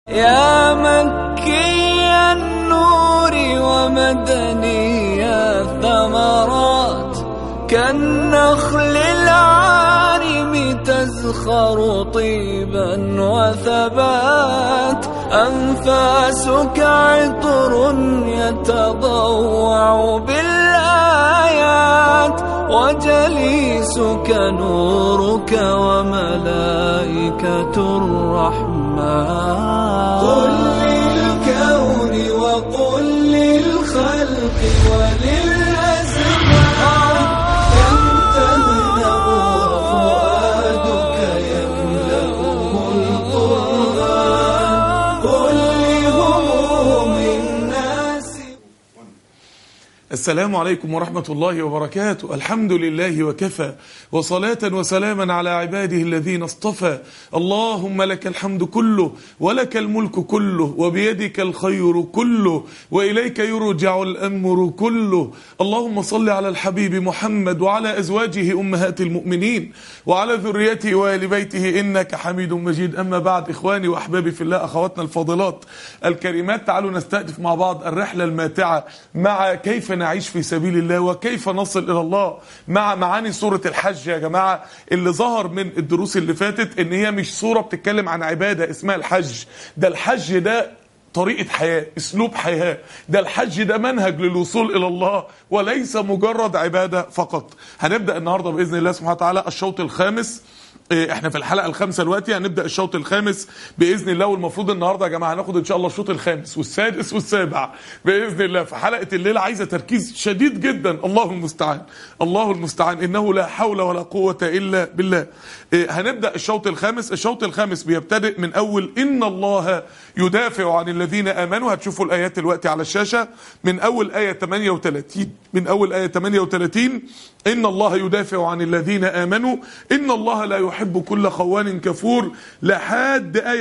يا مكي النور ومدني الثمرات كالنخل العارم تزخر طيبا وثبات أنفاسك عطر يتضوع بالآيات وجليسك نورك وملائكة الرحمن قل للكون وقل للخلق وللأزمان كم تهنأ وفؤادك يملأه القرآن قل لهموم الناس السلام عليكم ورحمة الله وبركاته الحمد لله وكفى وصلاة وسلاما على عباده الذين اصطفى اللهم لك الحمد كله ولك الملك كله وبيدك الخير كله وإليك يرجع الأمر كله اللهم صل على الحبيب محمد وعلى أزواجه أمهات المؤمنين وعلى ذريته وآل بيته إنك حميد مجيد أما بعد إخواني وأحبابي في الله أخواتنا الفاضلات الكريمات تعالوا نستهدف مع بعض الرحلة الماتعة مع كيف نعيش في سبيل الله وكيف نصل إلى الله مع معاني سورة الحج يا جماعة اللي ظهر من الدروس اللي فاتت إن هي مش سورة بتتكلم عن عبادة اسمها الحج ده الحج ده طريقة حياة اسلوب حياة ده الحج ده منهج للوصول الى الله وليس مجرد عبادة فقط هنبدأ النهاردة بإذن الله سبحانه وتعالى الشوط الخامس إيه، احنا في الحلقه الخامسه دلوقتي هنبدا الشوط الخامس باذن الله والمفروض النهارده يا جماعه هناخد ان شاء الله الشوط الخامس والسادس والسابع باذن الله في حلقه الليله عايزه تركيز شديد جدا الله المستعان الله المستعان انه لا حول ولا قوه الا بالله إيه، هنبدا الشوط الخامس الشوط الخامس بيبتدئ من اول ان الله يدافع عن الذين امنوا هتشوفوا الايات دلوقتي على الشاشه من اول ايه 38 من اول ايه 38 ان الله يدافع عن الذين امنوا ان الله لا يحب كل خوان كفور لحد ايه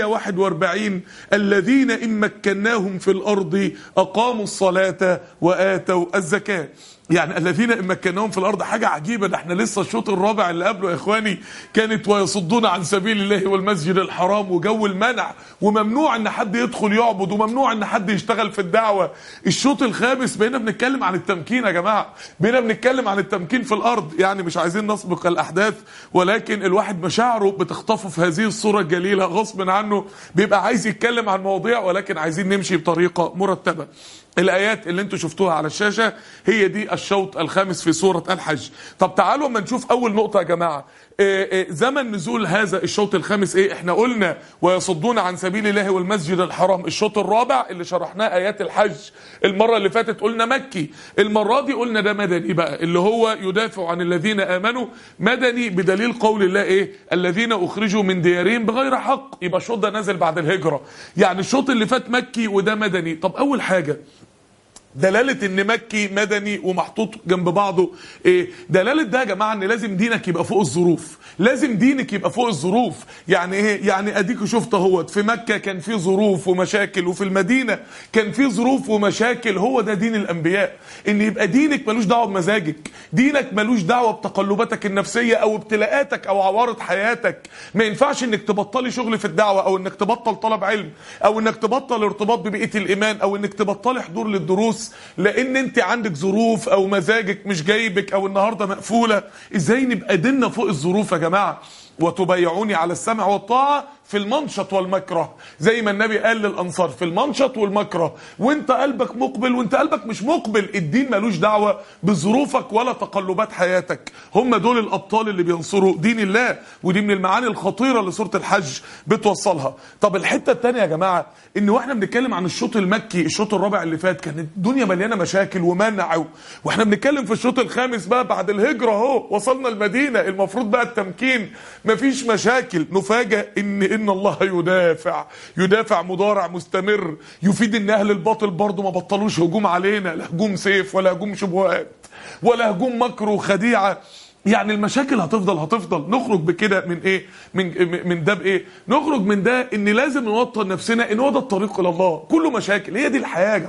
41 الذين ان مكناهم في الارض اقاموا الصلاه واتوا الزكاه يعني الذين ان مكناهم في الارض حاجه عجيبه ده احنا لسه الشوط الرابع اللي قبله يا اخواني كانت ويصدون عن سبيل الله والمسجد الحرام وجو المنع وممنوع ان حد يدخل يعبد وممنوع ان حد يشتغل في الدعوه الشوط الخامس بقينا بنتكلم عن التمكين يا جماعه بقينا بنتكلم عن التمكين في الارض يعني مش عايزين نسبق الاحداث ولكن الواحد مشاعره بتخطفه في هذه الصوره الجليله غصب عنه بيبقى عايز يتكلم عن مواضيع ولكن عايزين نمشي بطريقه مرتبه الايات اللي انتوا شفتوها على الشاشه هي دي الشوط الخامس في سوره الحج طب تعالوا اما نشوف اول نقطه يا جماعه إيه إيه زمن نزول هذا الشوط الخامس ايه احنا قلنا ويصدون عن سبيل الله والمسجد الحرام الشوط الرابع اللي شرحناه ايات الحج المره اللي فاتت قلنا مكي المره دي قلنا ده مدني بقى اللي هو يدافع عن الذين امنوا مدني بدليل قول الله ايه الذين اخرجوا من ديارهم بغير حق يبقى الشوط ده نازل بعد الهجره يعني الشوط اللي فات مكي وده مدني طب اول حاجه دلالة ان مكي مدني ومحطوط جنب بعضه ايه دلالة ده يا جماعة ان لازم دينك يبقى فوق الظروف لازم دينك يبقى فوق الظروف يعني ايه يعني اديك شفت اهوت في مكة كان في ظروف ومشاكل وفي المدينة كان في ظروف ومشاكل هو ده دين الانبياء ان يبقى دينك ملوش دعوة بمزاجك دينك ملوش دعوة بتقلباتك النفسية او ابتلاءاتك او عوارض حياتك ما ينفعش انك تبطلي شغل في الدعوة او انك تبطل طلب علم او انك تبطل ارتباط ببيئة الايمان او انك تبطلي حضور للدروس لان انت عندك ظروف او مزاجك مش جايبك او النهارده مقفوله ازاي نبقى ديننا فوق الظروف يا جماعه وتبايعوني على السمع والطاعه في المنشط والمكره زي ما النبي قال للانصار في المنشط والمكره وانت قلبك مقبل وانت قلبك مش مقبل الدين ملوش دعوه بظروفك ولا تقلبات حياتك هم دول الابطال اللي بينصروا دين الله ودي من المعاني الخطيره اللي سوره الحج بتوصلها طب الحته الثانيه يا جماعه ان واحنا بنتكلم عن الشوط المكي الشوط الرابع اللي فات كانت الدنيا مليانه مشاكل ومنع واحنا بنتكلم في الشوط الخامس بقى بعد الهجره اهو وصلنا المدينه المفروض بقى التمكين مفيش مشاكل نفاجئ ان ان الله يدافع يدافع مضارع مستمر يفيد ان اهل الباطل برضه ما بطلوش هجوم علينا لا هجوم سيف ولا هجوم شبهات ولا هجوم مكر وخديعه يعني المشاكل هتفضل هتفضل نخرج بكده من ايه من من ده بايه نخرج من ده ان لازم نوطن نفسنا ان هو ده الطريق الى الله كله مشاكل هي دي الحياه يا جماعه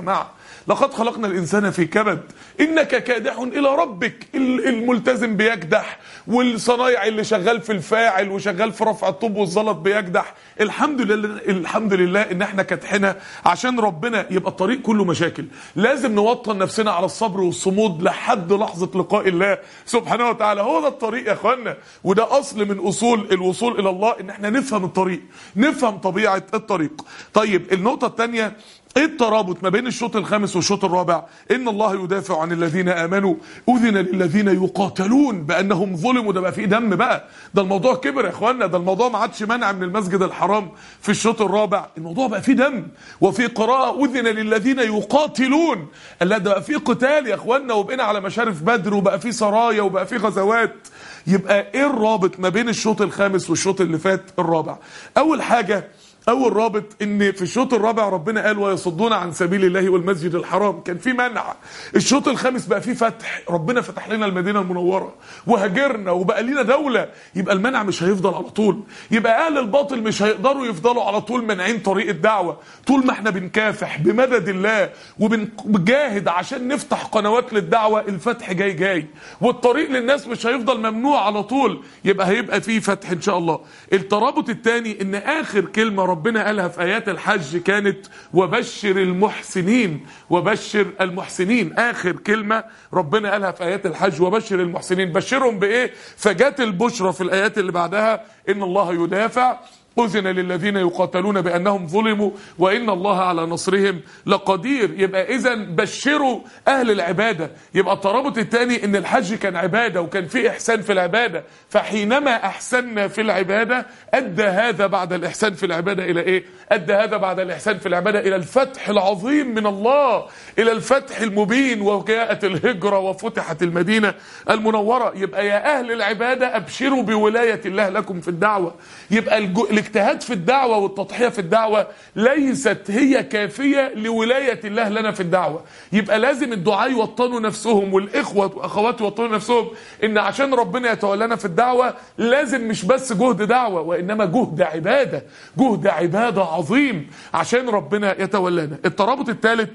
لقد خلقنا الانسان في كبد انك كادح الى ربك ال- الملتزم بيكدح والصنايع اللي شغال في الفاعل وشغال في رفع الطوب والزلط بيكدح الحمد لله الحمد لله ان احنا كدحنا عشان ربنا يبقى الطريق كله مشاكل لازم نوطن نفسنا على الصبر والصمود لحد لحظه لقاء الله سبحانه وتعالى هو ده الطريق يا اخوانا وده اصل من اصول الوصول الى الله ان احنا نفهم الطريق نفهم طبيعه الطريق طيب النقطه الثانيه ايه الترابط ما بين الشوط الخامس والشوط الرابع ان الله يدافع عن الذين امنوا اذن للذين يقاتلون بانهم ظلموا ده بقى فيه دم بقى ده الموضوع كبر يا اخوانا ده الموضوع ما عادش منع من المسجد الحرام في الشوط الرابع الموضوع بقى فيه دم وفي قراءه اذن للذين يقاتلون لا ده بقى فيه قتال يا اخوانا وبقينا على مشارف بدر وبقى فيه سرايا وبقى فيه غزوات يبقى ايه الرابط ما بين الشوط الخامس والشوط اللي فات الرابع اول حاجه اول رابط ان في الشوط الرابع ربنا قال ويصدون عن سبيل الله والمسجد الحرام كان في منع الشوط الخامس بقى فيه فتح ربنا فتح لنا المدينه المنوره وهاجرنا وبقى لنا دوله يبقى المنع مش هيفضل على طول يبقى اهل الباطل مش هيقدروا يفضلوا على طول مانعين طريق الدعوه طول ما احنا بنكافح بمدد الله وبنجاهد عشان نفتح قنوات للدعوه الفتح جاي جاي والطريق للناس مش هيفضل ممنوع على طول يبقى هيبقى فيه فتح ان شاء الله الترابط الثاني ان اخر كلمه ربنا قالها في ايات الحج كانت وبشر المحسنين وبشر المحسنين اخر كلمه ربنا قالها في ايات الحج وبشر المحسنين بشرهم بايه فجت البشرى في الايات اللي بعدها ان الله يدافع أذن للذين يقاتلون بأنهم ظلموا وإن الله على نصرهم لقدير يبقى إذا بشروا أهل العبادة يبقى الترابط الثاني إن الحج كان عبادة وكان فيه إحسان في العبادة فحينما أحسننا في العبادة أدى هذا بعد الإحسان في العبادة إلى إيه؟ أدى هذا بعد الإحسان في العبادة إلى الفتح العظيم من الله إلى الفتح المبين وجاءت الهجرة وفتحت المدينة المنورة يبقى يا أهل العبادة أبشروا بولاية الله لكم في الدعوة يبقى الجو... الاجتهاد في الدعوة والتضحية في الدعوة ليست هي كافية لولاية الله لنا في الدعوة يبقى لازم الدعاء يوطنوا نفسهم والإخوة وأخوات يوطنوا نفسهم إن عشان ربنا يتولانا في الدعوة لازم مش بس جهد دعوة وإنما جهد عبادة جهد عبادة عظيم عشان ربنا يتولانا الترابط الثالث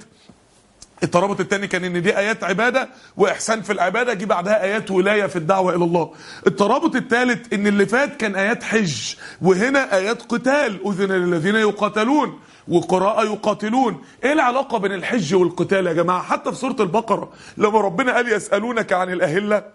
الترابط الثاني كان ان دي ايات عباده واحسان في العباده جه بعدها ايات ولايه في الدعوه الى الله الترابط الثالث ان اللي فات كان ايات حج وهنا ايات قتال اذن للذين يقاتلون وقراءة يقاتلون ايه العلاقة بين الحج والقتال يا جماعة حتى في سورة البقرة لما ربنا قال يسألونك عن الأهلة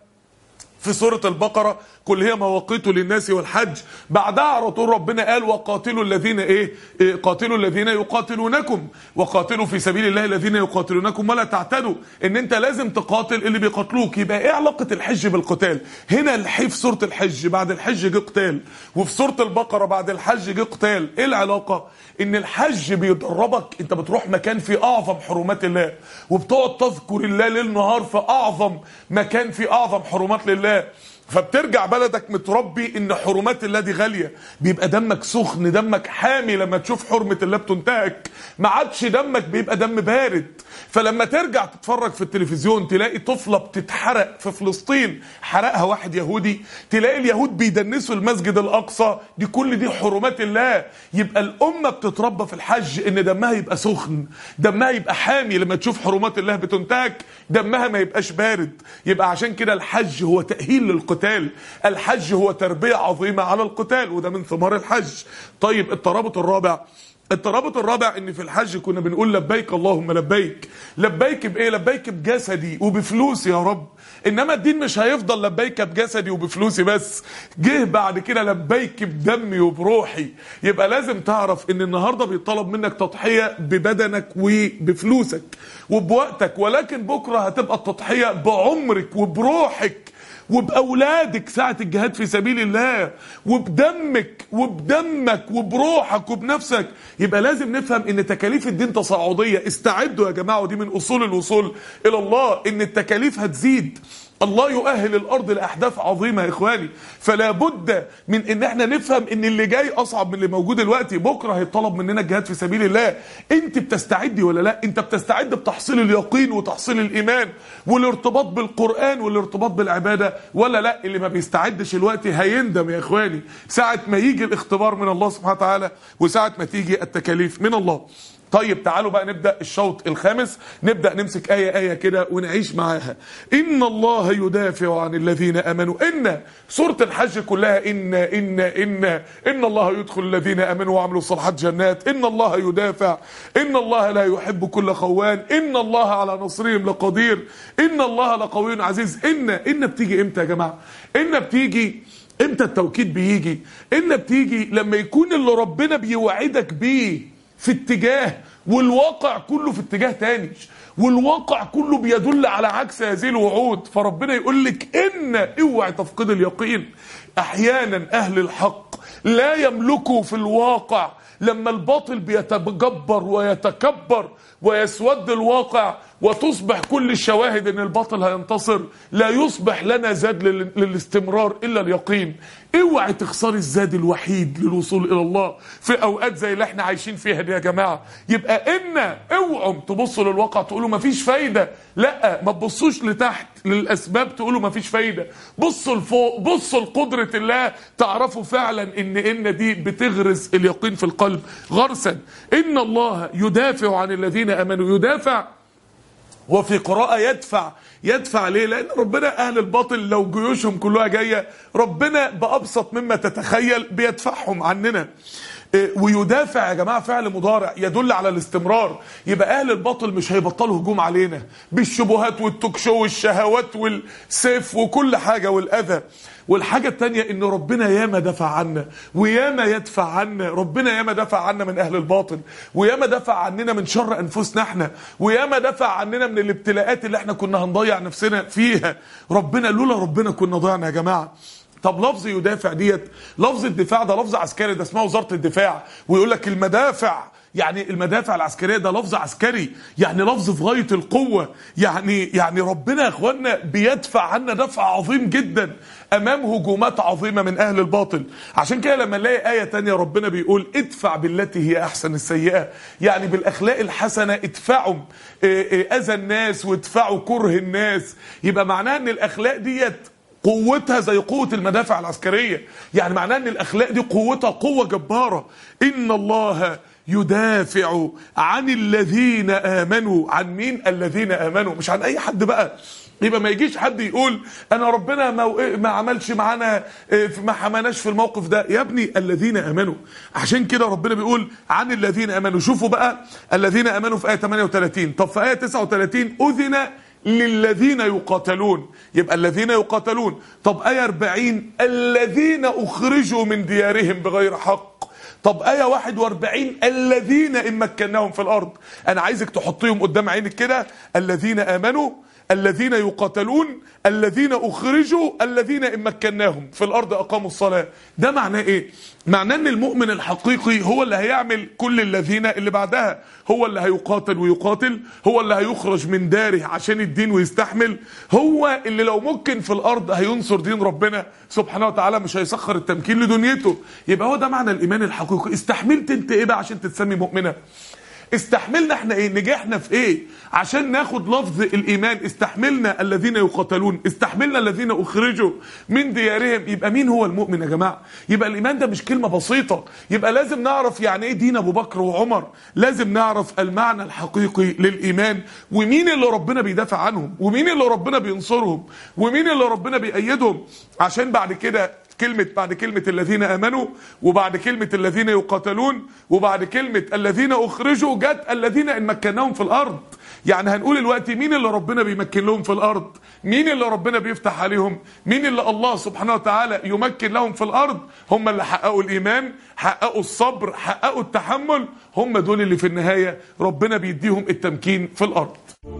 في سورة البقرة كل هي مواقيت للناس والحج بعدها على طول ربنا قال وقاتلوا الذين ايه, إيه قاتلوا الذين يقاتلونكم وقاتلوا في سبيل الله الذين يقاتلونكم ولا تعتدوا ان انت لازم تقاتل اللي بيقاتلوك يبقى ايه علاقة الحج بالقتال هنا الحي في سورة الحج بعد الحج جه قتال وفي سورة البقرة بعد الحج جه قتال ايه العلاقة ان الحج بيدربك انت بتروح مكان في اعظم حرمات الله وبتقعد تذكر الله ليل نهار في اعظم مكان في اعظم حرمات لله فبترجع بلدك متربي ان حرمات الله دي غاليه بيبقى دمك سخن دمك حامي لما تشوف حرمه الله بتنتهك ما عادش دمك بيبقى دم بارد فلما ترجع تتفرج في التلفزيون تلاقي طفله بتتحرق في فلسطين حرقها واحد يهودي تلاقي اليهود بيدنسوا المسجد الاقصى دي كل دي حرمات الله يبقى الامه بتتربى في الحج ان دمها يبقى سخن دمها يبقى حامي لما تشوف حرمات الله بتنتهك دمها ما يبقاش بارد يبقى عشان كده الحج هو تاهيل للقتال الحج هو تربيه عظيمه على القتال وده من ثمار الحج طيب الترابط الرابع الترابط الرابع ان في الحج كنا بنقول لبيك اللهم لبيك لبيك بايه لبيك بجسدي وبفلوسي يا رب انما الدين مش هيفضل لبيك بجسدي وبفلوسي بس جه بعد كده لبيك بدمي وبروحي يبقى لازم تعرف ان النهارده بيطلب منك تضحيه ببدنك وبفلوسك وبوقتك ولكن بكره هتبقى التضحيه بعمرك وبروحك وبأولادك ساعة الجهاد في سبيل الله وبدمك وبدمك وبروحك وبنفسك يبقى لازم نفهم ان تكاليف الدين تصاعدية استعدوا يا جماعة ودي من اصول الوصول الى الله ان التكاليف هتزيد الله يؤهل الارض لاحداث عظيمه يا اخواني فلا بد من ان احنا نفهم ان اللي جاي اصعب من اللي موجود دلوقتي بكره هيطلب مننا الجهاد في سبيل الله انت بتستعدي ولا لا انت بتستعد بتحصيل اليقين وتحصيل الايمان والارتباط بالقران والارتباط بالعباده ولا لا اللي ما بيستعدش الوقت هيندم يا اخواني ساعه ما يجي الاختبار من الله سبحانه وتعالى وساعه ما تيجي التكاليف من الله طيب تعالوا بقى نبدا الشوط الخامس نبدا نمسك ايه ايه كده ونعيش معاها ان الله يدافع عن الذين امنوا ان سوره الحج كلها ان ان ان ان الله يدخل الذين امنوا وعملوا الصالحات جنات ان الله يدافع ان الله لا يحب كل خوان ان الله على نصرهم لقدير ان الله لقوي عزيز ان ان بتيجي امتى يا جماعه ان بتيجي امتى التوكيد بيجي ان بتيجي لما يكون اللي ربنا بيوعدك بيه في اتجاه والواقع كله في اتجاه تاني والواقع كله بيدل على عكس هذه الوعود فربنا يقول لك ان اوعي تفقد اليقين احيانا اهل الحق لا يملكوا في الواقع لما الباطل بيتجبر ويتكبر ويسود الواقع وتصبح كل الشواهد ان الباطل هينتصر لا يصبح لنا زاد لل- للاستمرار الا اليقين اوعي تخسري الزاد الوحيد للوصول الى الله في اوقات زي اللي احنا عايشين فيها دي يا جماعه يبقى ان اوعوا تبصوا للواقع تقولوا مفيش فايده لا ما تبصوش لتحت للاسباب تقولوا مفيش فايده بصوا لفوق بصوا لقدره الله تعرفوا فعلا ان ان دي بتغرس اليقين في القلب غرسا ان الله يدافع عن الذين امنوا يدافع وفي قراءة يدفع يدفع ليه لأن ربنا أهل الباطل لو جيوشهم كلها جاية ربنا بأبسط مما تتخيل بيدفعهم عننا إيه، ويدافع يا جماعة فعل مضارع يدل على الاستمرار يبقى أهل الباطل مش هيبطلوا هجوم علينا بالشبهات والتوكشو والشهوات والسيف وكل حاجة والأذى والحاجة التانية ان ربنا ياما دفع عنا وياما يدفع عنا ربنا ياما دفع عنا من اهل الباطل وياما دفع عننا من شر انفسنا احنا وياما دفع عننا من الابتلاءات اللي احنا كنا هنضيع نفسنا فيها ربنا لولا ربنا كنا ضيعنا يا جماعة طب لفظ يدافع ديت لفظ الدفاع ده لفظ عسكري ده اسمها وزارة الدفاع ويقول لك المدافع يعني المدافع العسكريه ده لفظ عسكري يعني لفظ في غايه القوه يعني يعني ربنا يا اخوانا بيدفع عنا دفع عظيم جدا امام هجومات عظيمه من اهل الباطل عشان كده لما نلاقي ايه تانية ربنا بيقول ادفع بالتي هي احسن السيئه يعني بالاخلاق الحسنه ادفعوا إيه إيه اذى الناس وادفعوا كره الناس يبقى معناها ان الاخلاق ديت قوتها زي قوة المدافع العسكرية يعني معناه ان الاخلاق دي قوتها قوة جبارة ان الله يدافع عن الذين امنوا عن مين الذين امنوا مش عن اي حد بقى يبقى ما يجيش حد يقول انا ربنا ما, ما عملش معانا إيه، ما حماناش في الموقف ده يا ابني الذين امنوا عشان كده ربنا بيقول عن الذين امنوا شوفوا بقى الذين امنوا في ايه 38 طب في ايه 39 اذن للذين يقاتلون يبقى الذين يقاتلون طب آية 40 الذين أخرجوا من ديارهم بغير حق طب آية 41 الذين إن مكناهم في الأرض أنا عايزك تحطيهم قدام عينك كده الذين آمنوا الذين يقاتلون الذين أخرجوا الذين إن مكناهم في الأرض أقاموا الصلاة ده معناه إيه؟ معناه إن المؤمن الحقيقي هو اللي هيعمل كل الذين اللي بعدها هو اللي هيقاتل ويقاتل هو اللي هيخرج من داره عشان الدين ويستحمل هو اللي لو ممكن في الأرض هينصر دين ربنا سبحانه وتعالى مش هيسخر التمكين لدنيته يبقى هو ده معنى الإيمان الحقيقي استحملت انت إيه بقى عشان تتسمي مؤمنة استحملنا احنا ايه نجحنا في ايه عشان ناخد لفظ الايمان استحملنا الذين يقاتلون استحملنا الذين اخرجوا من ديارهم يبقى مين هو المؤمن يا جماعه يبقى الايمان ده مش كلمه بسيطه يبقى لازم نعرف يعني ايه دين ابو بكر وعمر لازم نعرف المعنى الحقيقي للايمان ومين اللي ربنا بيدافع عنهم ومين اللي ربنا بينصرهم ومين اللي ربنا بيأيدهم عشان بعد كده كلمة بعد كلمة الذين آمنوا وبعد كلمة الذين يقاتلون وبعد كلمة الذين أخرجوا جت الذين إن مكناهم في الأرض يعني هنقول الوقت مين اللي ربنا بيمكن لهم في الأرض مين اللي ربنا بيفتح عليهم مين اللي الله سبحانه وتعالى يمكن لهم في الأرض هم اللي حققوا الإيمان حققوا الصبر حققوا التحمل هم دول اللي في النهاية ربنا بيديهم التمكين في الأرض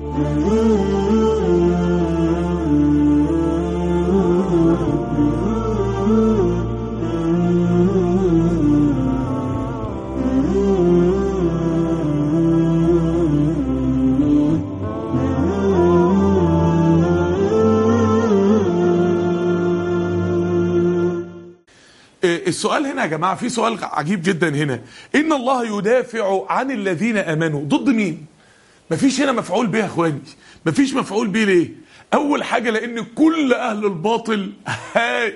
إيه، السؤال هنا يا جماعة في سؤال عجيب جدا هنا إن الله يدافع عن الذين آمنوا ضد مين مفيش هنا مفعول به يا اخواني مفيش مفعول به ليه اول حاجه لان كل اهل الباطل هي-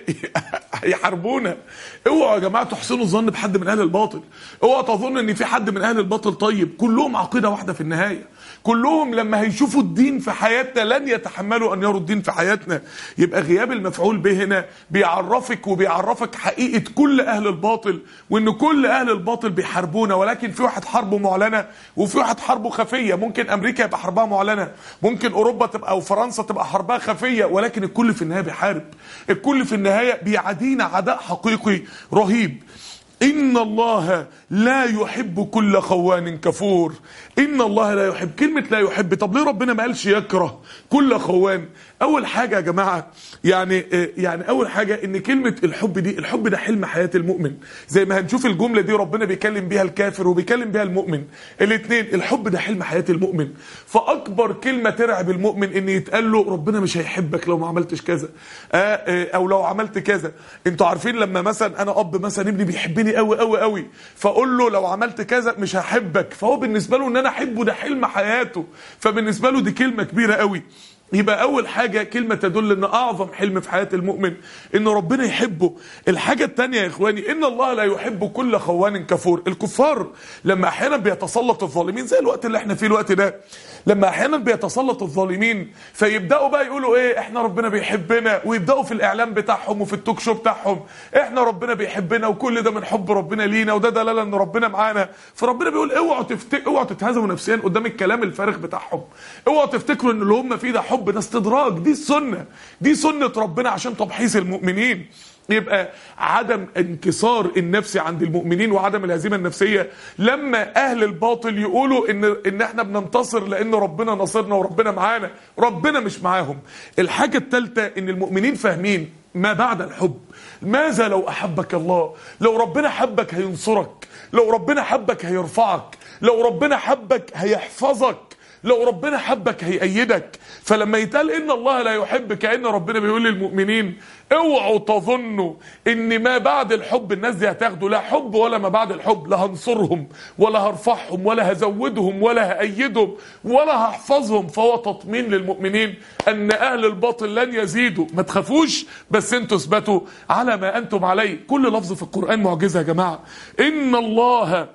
هيحاربونا اوعوا يا جماعه تحسنوا الظن بحد من اهل الباطل اوعوا تظن ان في حد من اهل الباطل طيب كلهم عقيده واحده في النهايه كلهم لما هيشوفوا الدين في حياتنا لن يتحملوا ان يروا الدين في حياتنا يبقى غياب المفعول به هنا بيعرفك وبيعرفك حقيقه كل اهل الباطل وان كل اهل الباطل بيحاربونا ولكن في واحد حربه معلنه وفي واحد حربه خفيه ممكن امريكا يبقى حربها معلنه ممكن اوروبا تبقى او فرنسا تبقى حربها خفيه ولكن الكل في النهايه بيحارب الكل في النهايه بيعادينا عداء حقيقي رهيب إن الله لا يحب كل خوان كفور إن الله لا يحب كلمة لا يحب طب ليه ربنا ما قالش يكره كل خوان أول حاجة يا جماعة يعني آه، يعني أول حاجة إن كلمة الحب دي الحب ده حلم حياة المؤمن زي ما هنشوف الجملة دي ربنا بيكلم بيها الكافر وبيكلم بيها المؤمن الاثنين الحب ده حلم حياة المؤمن فأكبر كلمة ترعب المؤمن إن يتقال له ربنا مش هيحبك لو ما عملتش كذا آه، آه، أو لو عملت كذا انتوا عارفين لما مثلا أنا أب مثلا ابني بيحبني قوي قوي قوي فاقول له لو عملت كذا مش هحبك فهو بالنسبه له ان انا احبه ده حلم حياته فبالنسبه له دي كلمه كبيره قوي يبقى اول حاجه كلمه تدل ان اعظم حلم في حياه المؤمن ان ربنا يحبه الحاجه الثانيه يا اخواني ان الله لا يحب كل خوان كفور الكفار لما احيانا بيتسلط الظالمين زي الوقت اللي احنا فيه الوقت ده لما احيانا بيتسلط الظالمين فيبداوا بقى يقولوا ايه احنا ربنا بيحبنا ويبداوا في الاعلام بتاعهم وفي التوك شو بتاعهم احنا ربنا بيحبنا وكل ده من حب ربنا لينا وده دلاله ان ربنا معانا فربنا بيقول اوعوا تفتك اوعوا تتهزموا نفسيا قدام الكلام الفارغ بتاعهم اوعوا تفتكروا ان اللي هم فيه ده حب ده استدراج دي السنه دي سنه ربنا عشان تمحيص المؤمنين يبقى عدم انكسار النفسي عند المؤمنين وعدم الهزيمه النفسيه لما اهل الباطل يقولوا ان ان احنا بننتصر لان ربنا ناصرنا وربنا معانا ربنا مش معاهم الحاجه الثالثه ان المؤمنين فاهمين ما بعد الحب ماذا لو احبك الله لو ربنا حبك هينصرك لو ربنا حبك هيرفعك لو ربنا حبك هيحفظك لو ربنا حبك هيأيدك فلما يتقال ان الله لا يحب كأن ربنا بيقول للمؤمنين اوعوا تظنوا ان ما بعد الحب الناس دي هتاخده لا حب ولا ما بعد الحب لا هنصرهم ولا هرفعهم ولا هزودهم ولا هأيدهم ولا هحفظهم فهو تطمين للمؤمنين ان اهل الباطل لن يزيدوا ما تخافوش بس انتوا اثبتوا على ما انتم عليه كل لفظ في القرآن معجزة يا جماعة ان الله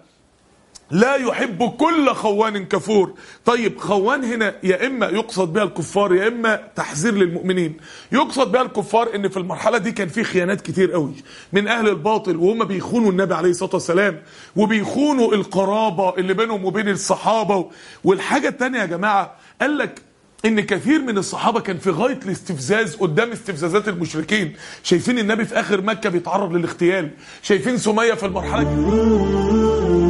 لا يحب كل خوان كفور طيب خوان هنا يا اما يقصد بها الكفار يا اما تحذير للمؤمنين يقصد بها الكفار ان في المرحله دي كان في خيانات كتير قوي من اهل الباطل وهم بيخونوا النبي عليه الصلاه والسلام وبيخونوا القرابه اللي بينهم وبين الصحابه والحاجه الثانيه يا جماعه قال لك ان كثير من الصحابه كان في غايه الاستفزاز قدام استفزازات المشركين شايفين النبي في اخر مكه بيتعرض للاغتيال شايفين سميه في المرحله دي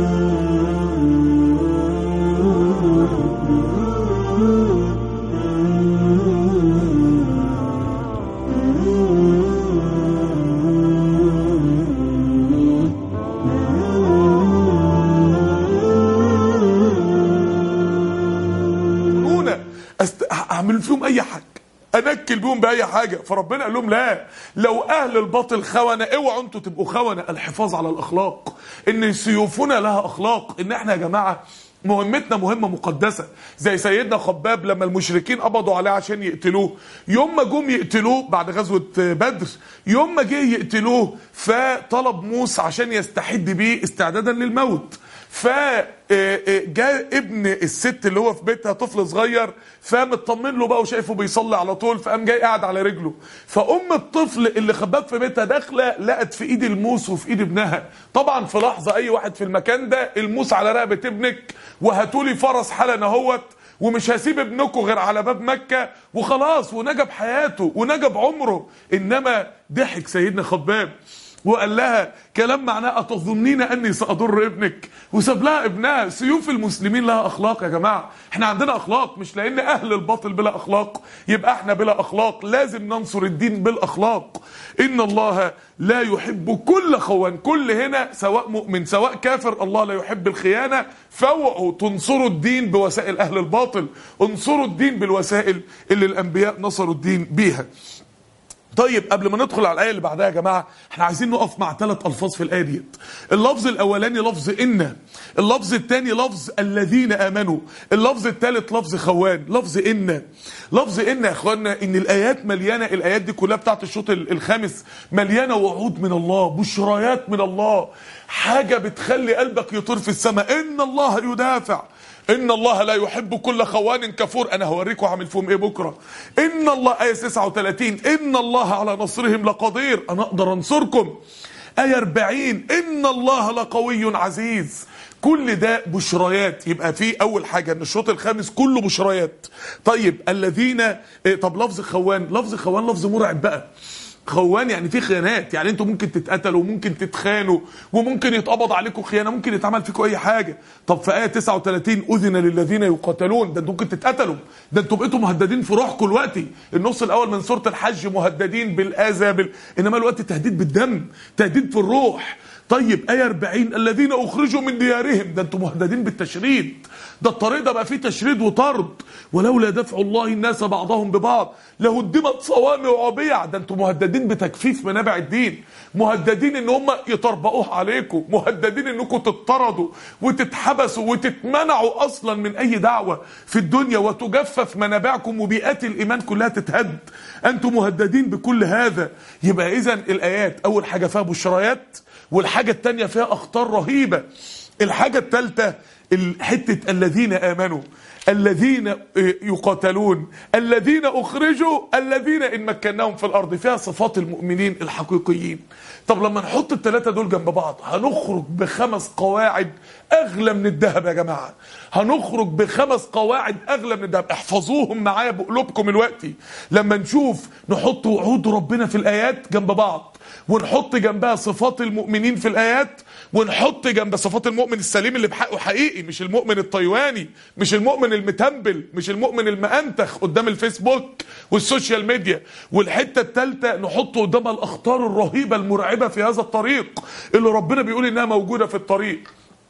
يؤمنون أست... اعمل فيهم اي حاجه انكل بيهم باي حاجه فربنا قال لهم لا لو اهل الباطل خونه اوعوا انتوا تبقوا خونه الحفاظ على الاخلاق ان سيوفنا لها اخلاق ان احنا يا جماعه مهمتنا مهمة مقدسة زي سيدنا خباب لما المشركين قبضوا عليه عشان يقتلوه يوم ما جم يقتلوه بعد غزوة بدر يوم ما جه يقتلوه فطلب موسى عشان يستحد بيه استعدادا للموت فجاء ابن الست اللي هو في بيتها طفل صغير فمطمن له بقى وشايفه بيصلي على طول فقام جاي قاعد على رجله فام الطفل اللي خباب في بيتها داخله لقت في ايد الموس وفي ايد ابنها طبعا في لحظه اي واحد في المكان ده الموس على رقبه ابنك وهاتولي فرس حالا اهوت ومش هسيب ابنكم غير على باب مكة وخلاص ونجا بحياته ونجا بعمره إنما ضحك سيدنا خباب وقال لها كلام معناه أتظنين أني سأضر ابنك وساب لها ابنها سيوف المسلمين لها أخلاق يا جماعة احنا عندنا أخلاق مش لأن أهل الباطل بلا أخلاق يبقى احنا بلا أخلاق لازم ننصر الدين بالأخلاق إن الله لا يحب كل خوان كل هنا سواء مؤمن سواء كافر الله لا يحب الخيانة فوعوا تنصروا الدين بوسائل أهل الباطل انصروا الدين بالوسائل اللي الأنبياء نصروا الدين بيها طيب قبل ما ندخل على الايه اللي بعدها يا جماعه احنا عايزين نقف مع ثلاث الفاظ في الايه ديت اللفظ الاولاني لفظ ان اللفظ الثاني لفظ الذين امنوا اللفظ الثالث لفظ خوان لفظ ان لفظ ان يا اخوانا ان الايات مليانه الايات دي كلها بتاعت الشوط ال- الخامس مليانه وعود من الله بشرايات من الله حاجه بتخلي قلبك يطير في السماء ان الله يدافع ان الله لا يحب كل خوان كفور انا هوريكم هعمل فيهم ايه بكره ان الله ايه 39 ان الله على نصرهم لقدير انا اقدر انصركم ايه 40 ان الله لقوي عزيز كل ده بشريات يبقى في اول حاجه ان الشوط الخامس كله بشريات طيب الذين إيه طب لفظ خوان لفظ خوان لفظ مرعب بقى خوان يعني في خيانات يعني انتوا ممكن تتقتلوا وممكن تتخانوا وممكن يتقبض عليكم خيانه ممكن يتعمل فيكم اي حاجه طب في ايه 39 اذن للذين يقاتلون ده انتوا ممكن تتقتلوا ده انتوا بقيتوا مهددين في روحكم دلوقتي النص الاول من سوره الحج مهددين بالاذى بال... انما الوقت تهديد بالدم تهديد في الروح طيب آية 40 الذين أخرجوا من ديارهم ده أنتم مهددين بالتشريد ده الطريق ده بقى فيه تشريد وطرد ولولا دفع الله الناس بعضهم ببعض لهدمت صوامع وبيع ده أنتم مهددين بتجفيف منابع الدين مهددين ان هم يطربقوه عليكم مهددين انكم تطردوا وتتحبسوا وتتمنعوا اصلا من اي دعوه في الدنيا وتجفف منابعكم وبيئات الايمان كلها تتهد انتم مهددين بكل هذا يبقى اذا الايات اول حاجه فيها بشريات والحاجة التانية فيها أخطار رهيبة الحاجة التالتة حتة الذين آمنوا الذين يقاتلون الذين أخرجوا الذين إن مكناهم في الأرض فيها صفات المؤمنين الحقيقيين طب لما نحط التلاتة دول جنب بعض هنخرج بخمس قواعد أغلى من الذهب يا جماعة هنخرج بخمس قواعد أغلى من الذهب احفظوهم معايا بقلوبكم الوقتي لما نشوف نحط وعود ربنا في الآيات جنب بعض ونحط جنبها صفات المؤمنين في الآيات ونحط جنب صفات المؤمن السليم اللي بحقه حقيقي مش المؤمن الطيواني مش المؤمن المتنبل مش المؤمن المأنتخ قدام الفيسبوك والسوشيال ميديا والحتة التالتة نحط قدامها الأخطار الرهيبة المرعبة في هذا الطريق اللي ربنا بيقول إنها موجودة في الطريق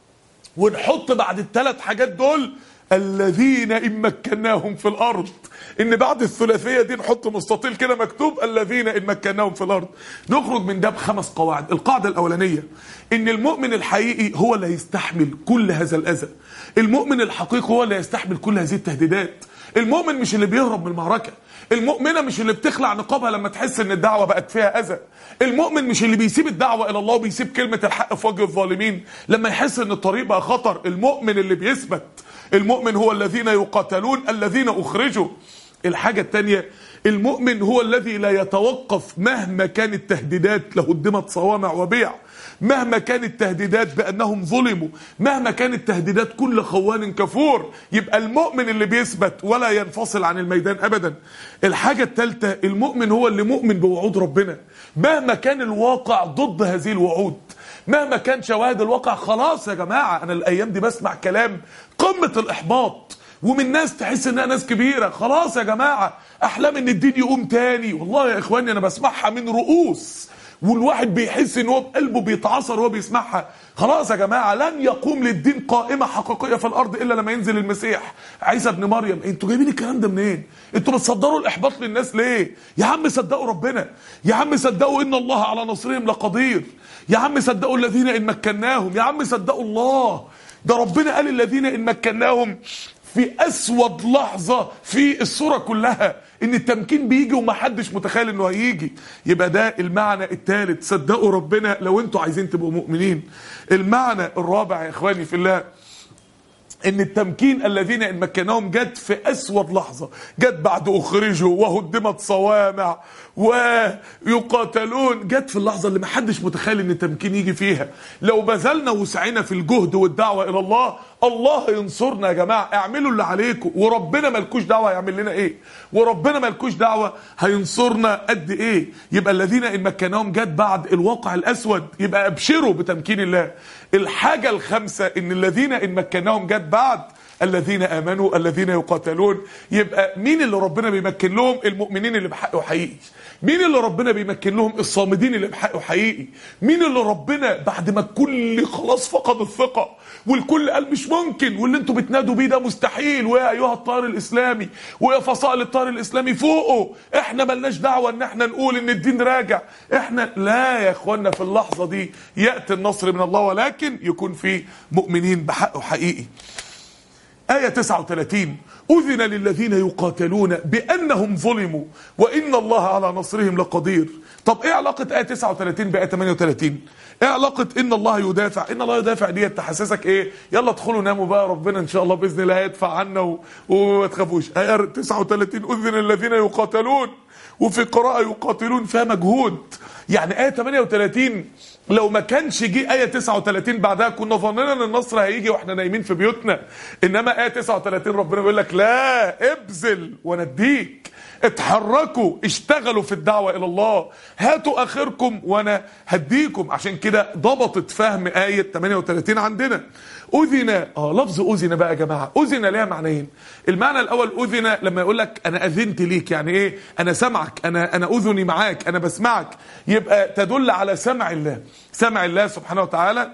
ونحط بعد الثلاث حاجات دول الذين إن مكناهم في الأرض إن بعد الثلاثية دي نحط مستطيل كده مكتوب الذين إن مكناهم في الأرض نخرج من ده بخمس قواعد القاعدة الأولانية إن المؤمن الحقيقي هو اللي يستحمل كل هذا الأذى المؤمن الحقيقي هو اللي يستحمل كل هذه التهديدات المؤمن مش اللي بيهرب من المعركة المؤمنة مش اللي بتخلع نقابها لما تحس ان الدعوة بقت فيها اذى المؤمن مش اللي بيسيب الدعوة الى الله وبيسيب كلمة الحق في وجه الظالمين لما يحس ان الطريق بقى خطر المؤمن اللي بيثبت المؤمن هو الذين يقاتلون الذين اخرجوا الحاجة التانية المؤمن هو الذي لا يتوقف مهما كانت التهديدات لهدمت صوامع وبيع مهما كانت التهديدات بأنهم ظلموا مهما كانت تهديدات كل خوان كفور يبقى المؤمن اللي بيثبت ولا ينفصل عن الميدان أبدا الحاجة الثالثة المؤمن هو اللي مؤمن بوعود ربنا مهما كان الواقع ضد هذه الوعود مهما كان شواهد الواقع خلاص يا جماعة أنا الأيام دي بسمع كلام قمة الإحباط ومن ناس تحس انها ناس كبيره خلاص يا جماعه احلام ان الدين يقوم تاني والله يا اخواني انا بسمعها من رؤوس والواحد بيحس ان هو بقلبه بيتعصر وهو بيسمعها خلاص يا جماعه لن يقوم للدين قائمه حقيقيه في الارض الا لما ينزل المسيح عيسى ابن مريم انتوا جايبين الكلام ده منين انتوا بتصدروا الاحباط للناس ليه يا عم صدقوا ربنا يا عم صدقوا ان الله على نصرهم لقدير يا عم صدقوا الذين ان مكناهم يا عم صدقوا الله ده ربنا قال الذين ان مكناهم في اسود لحظه في الصوره كلها ان التمكين بيجي ومحدش متخيل انه هيجي يبقى ده المعنى الثالث صدقوا ربنا لو انتوا عايزين تبقوا مؤمنين المعنى الرابع يا اخواني في الله ان التمكين الذين ان مكناهم جت في اسود لحظه جت بعد اخرجوا وهدمت صوامع ويقاتلون جت في اللحظه اللي محدش متخيل ان التمكين يجي فيها لو بذلنا وسعينا في الجهد والدعوه الى الله الله ينصرنا يا جماعه اعملوا اللي عليكم وربنا ملكوش دعوه هيعمل لنا ايه وربنا ملكوش دعوه هينصرنا قد ايه يبقى الذين ان مكناهم جت بعد الواقع الاسود يبقى ابشروا بتمكين الله الحاجه الخامسه ان الذين ان مكناهم جت بعد الذين امنوا الذين يقاتلون يبقى مين اللي ربنا بيمكن لهم المؤمنين اللي بحقه حقيقي مين اللي ربنا بيمكن لهم الصامدين اللي بحقه حقيقي مين اللي ربنا بعد ما الكل خلاص فقد الثقه والكل قال مش ممكن واللي انتوا بتنادوا بيه ده مستحيل ويا ايها الطائر الاسلامي ويا فصائل الطائر الاسلامي فوقه احنا ملناش دعوه ان احنا نقول ان الدين راجع احنا لا يا اخوانا في اللحظه دي ياتي النصر من الله ولكن يكون في مؤمنين بحقه حقيقي آية 39 أذن للذين يقاتلون بأنهم ظلموا وإن الله على نصرهم لقدير طب إيه علاقة آية 39 بآية 38 إيه علاقة إن الله يدافع إن الله يدافع دي تحسسك إيه يلا ادخلوا ناموا بقى ربنا إن شاء الله بإذن الله هيدفع عنا و- وما تخافوش آية 39 أذن للذين يقاتلون وفي قراءة يقاتلون فيها مجهود يعني آية 38 لو ما كانش جه آية 39 بعدها كنا ظننا ان النصر هيجي واحنا نايمين في بيوتنا انما آية 39 ربنا بيقول لك لا ابذل ونديك اتحركوا اشتغلوا في الدعوة الى الله هاتوا اخركم وانا هديكم عشان كده ضبطت فهم آية 38 عندنا أذن اه لفظ أذن بقى يا جماعة أذن ليها معنيين المعنى الأول أذن لما يقول لك أنا أذنت ليك يعني إيه أنا سمعك أنا أنا أذني معاك أنا بسمعك يبقى تدل على سمع الله سمع الله سبحانه وتعالى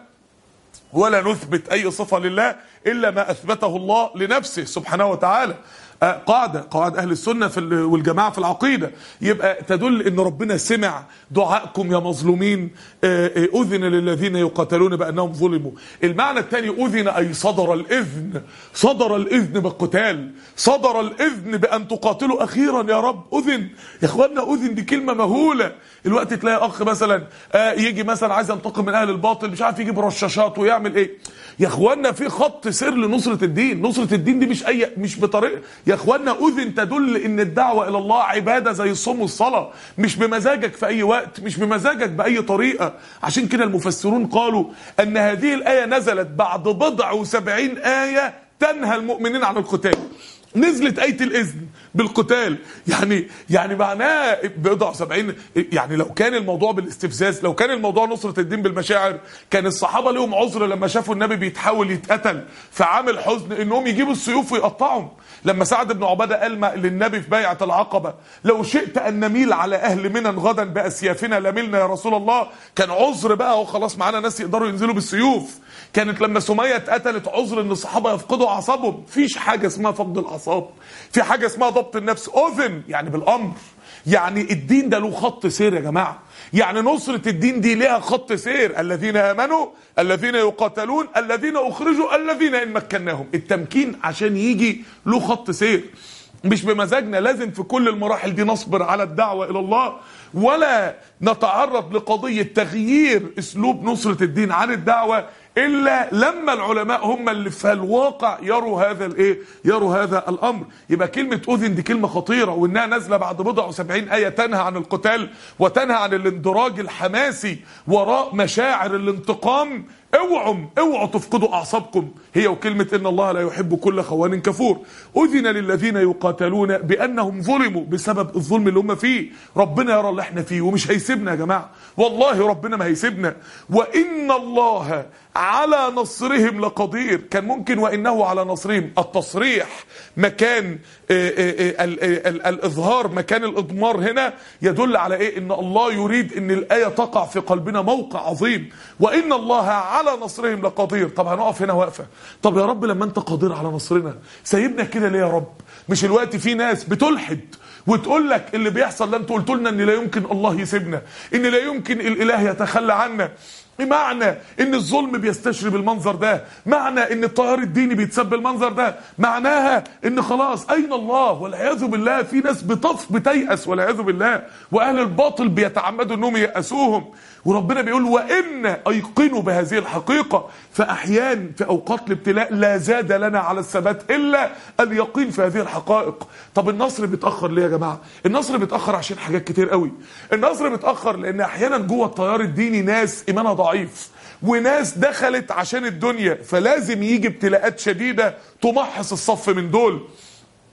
ولا نثبت أي صفة لله إلا ما أثبته الله لنفسه سبحانه وتعالى آه، قاعدة قواعد أهل السنة في ال- والجماعة في العقيدة يبقى تدل إن ربنا سمع دعائكم يا مظلومين آه، آه، أذن للذين يقاتلون بأنهم ظلموا المعنى الثاني أذن أي صدر الإذن صدر الإذن بالقتال صدر الإذن بأن تقاتلوا أخيرا يا رب أذن يا إخوانا أذن دي كلمة مهولة الوقت تلاقي أخ مثلا آه، يجي مثلا عايز ينتقم من أهل الباطل مش عارف يجيب رشاشات ويعمل إيه يا اخوانا في خط سير لنصرة الدين نصرة الدين دي مش اي مش بطريقة يا اخوانا اذن تدل ان الدعوة الى الله عبادة زي الصوم والصلاة مش بمزاجك في اي وقت مش بمزاجك باي طريقة عشان كده المفسرون قالوا ان هذه الاية نزلت بعد بضع وسبعين اية تنهى المؤمنين عن القتال نزلت آية الإذن بالقتال يعني يعني معناه بضع سبعين يعني لو كان الموضوع بالاستفزاز لو كان الموضوع نصرة الدين بالمشاعر كان الصحابة لهم عذر لما شافوا النبي بيتحاول يتقتل في عامل حزن انهم يجيبوا السيوف ويقطعهم لما سعد بن عبادة قال ما- للنبي في بيعة العقبة لو شئت أن نميل على أهل منى غدا بأسيافنا لملنا يا رسول الله كان عذر بقى وخلاص معانا ناس يقدروا ينزلوا بالسيوف كانت لما سمية اتقتلت عذر ان الصحابة يفقدوا اعصابهم فيش حاجة اسمها فقد الاعصاب في حاجة اسمها ضبط النفس اذن يعني بالامر يعني الدين ده له خط سير يا جماعة يعني نصرة الدين دي ليها خط سير الذين امنوا الذين يقاتلون الذين اخرجوا الذين ان مكناهم التمكين عشان يجي له خط سير مش بمزاجنا لازم في كل المراحل دي نصبر على الدعوة إلى الله ولا نتعرض لقضية تغيير أسلوب نصرة الدين عن الدعوة إلا لما العلماء هم اللي في الواقع يروا هذا الإيه يروا هذا الأمر يبقى كلمة أذن دي كلمة خطيرة وإنها نازلة بعد بضع وسبعين آية تنهى عن القتال وتنهى عن الاندراج الحماسي وراء مشاعر الانتقام اوعوا اوعوا تفقدوا اعصابكم هي وكلمه ان الله لا يحب كل خوان كفور اذن للذين يقاتلون بانهم ظلموا بسبب الظلم اللي هم فيه ربنا يرى اللي احنا فيه ومش هيسيبنا يا جماعه والله ربنا ما هيسيبنا وان الله على نصرهم لقدير كان ممكن وانه على نصرهم التصريح مكان آه، آه، آه، ال- ال- ال- الاظهار مكان الاضمار هنا يدل على ايه ان الله يريد ان الايه تقع في قلبنا موقع عظيم وان الله على نصرهم لقدير طب هنقف هنا واقفه طب يا رب لما انت قادر على نصرنا سايبنا كده ليه يا رب مش الوقت في ناس بتلحد وتقول لك اللي بيحصل ده انتوا قلتوا لنا ان لا يمكن الله يسيبنا ان لا يمكن الاله يتخلى عنا معنى ان الظلم بيستشرب المنظر ده معنى ان التيار الديني بيتسب المنظر ده معناها ان خلاص اين الله والعياذ بالله في ناس بتف بتيأس والعياذ بالله واهل الباطل بيتعمدوا انهم يأسوهم وربنا بيقول وان ايقنوا بهذه الحقيقه فاحيان في اوقات الابتلاء لا زاد لنا على الثبات الا اليقين في هذه الحقائق طب النصر بيتاخر ليه يا جماعه النصر بيتاخر عشان حاجات كتير قوي النصر بيتاخر لان احيانا جوه التيار الديني ناس ايمانها ضعيف وناس دخلت عشان الدنيا فلازم يجي ابتلاءات شديده تمحص الصف من دول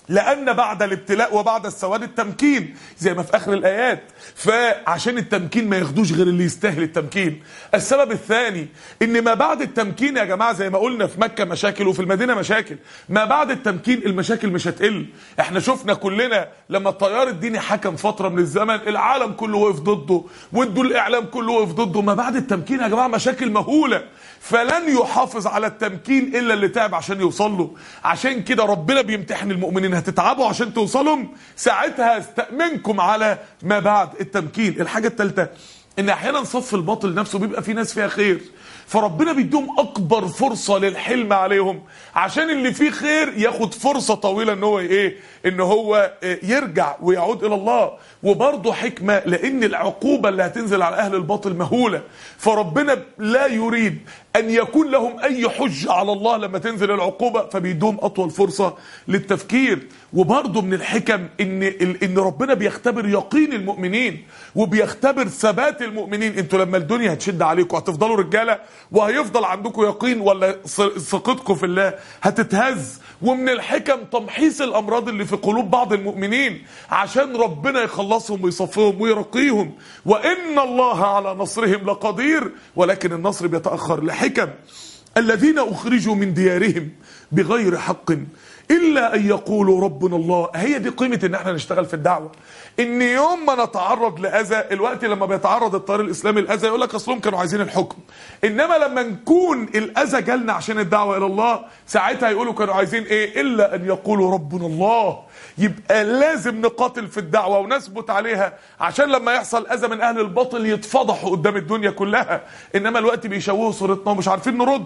لان بعد الابتلاء وبعد السواد التمكين زي ما في اخر الايات فعشان التمكين ما ياخدوش غير اللي يستاهل التمكين السبب الثاني ان ما بعد التمكين يا جماعه زي ما قلنا في مكه مشاكل وفي المدينه مشاكل ما بعد التمكين المشاكل مش هتقل احنا شفنا كلنا لما التيار الديني حكم فتره من الزمن العالم كله وقف ضده وادوا الاعلام كله وقف ضده ما بعد التمكين يا جماعه مشاكل مهوله فلن يحافظ على التمكين الا اللي تعب عشان يوصل له عشان كده ربنا بيمتحن المؤمنين هتتعبوا عشان توصلهم ساعتها استأمنكم على ما بعد التمكين الحاجه الثالثه ان احيانا صف الباطل نفسه بيبقى في ناس فيها خير فربنا بيديهم اكبر فرصه للحلم عليهم عشان اللي فيه خير ياخد فرصه طويله ان هو ايه ان هو يرجع ويعود الى الله وبرضه حكمه لان العقوبه اللي هتنزل على اهل الباطل مهوله فربنا لا يريد ان يكون لهم اي حجه على الله لما تنزل العقوبه فبيدوم اطول فرصه للتفكير وبرضه من الحكم ان ان ربنا بيختبر يقين المؤمنين وبيختبر ثبات المؤمنين انتوا لما الدنيا هتشد عليكم هتفضلوا رجاله وهيفضل عندكم يقين ولا ثقتكم في الله هتتهز ومن الحكم تمحيص الامراض اللي في قلوب بعض المؤمنين عشان ربنا يخلصهم ويصفيهم ويرقيهم وان الله على نصرهم لقدير ولكن النصر بيتاخر لحكم الذين اخرجوا من ديارهم بغير حق الا ان يقولوا ربنا الله هي دي قيمه ان احنا نشتغل في الدعوه ان يوم ما نتعرض لاذى الوقت لما بيتعرض التيار الاسلامي الاذى يقول لك اصلهم كانوا عايزين الحكم انما لما نكون الاذى جالنا عشان الدعوه الى الله ساعتها يقولوا كانوا عايزين ايه الا ان يقولوا ربنا الله يبقى لازم نقاتل في الدعوه ونثبت عليها عشان لما يحصل اذى من اهل الباطل يتفضحوا قدام الدنيا كلها انما الوقت بيشوهوا صورتنا ومش عارفين نرد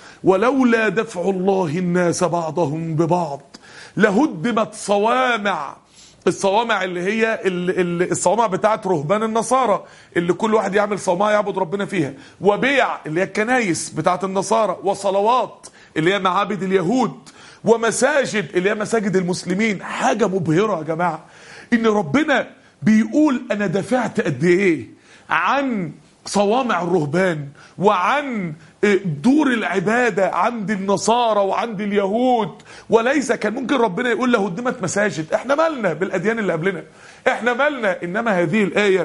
ولولا دفع الله الناس بعضهم ببعض لهدمت صوامع الصوامع اللي هي الصوامع بتاعت رهبان النصارى اللي كل واحد يعمل صومعه يعبد ربنا فيها وبيع اللي هي الكنايس بتاعت النصارى وصلوات اللي هي معابد اليهود ومساجد اللي هي مساجد المسلمين حاجه مبهره يا جماعه ان ربنا بيقول انا دافعت قد ايه عن صوامع الرهبان وعن دور العبادة عند النصارى وعند اليهود وليس كان ممكن ربنا يقول له هدمت مساجد احنا مالنا بالأديان اللي قبلنا احنا مالنا إنما هذه الآية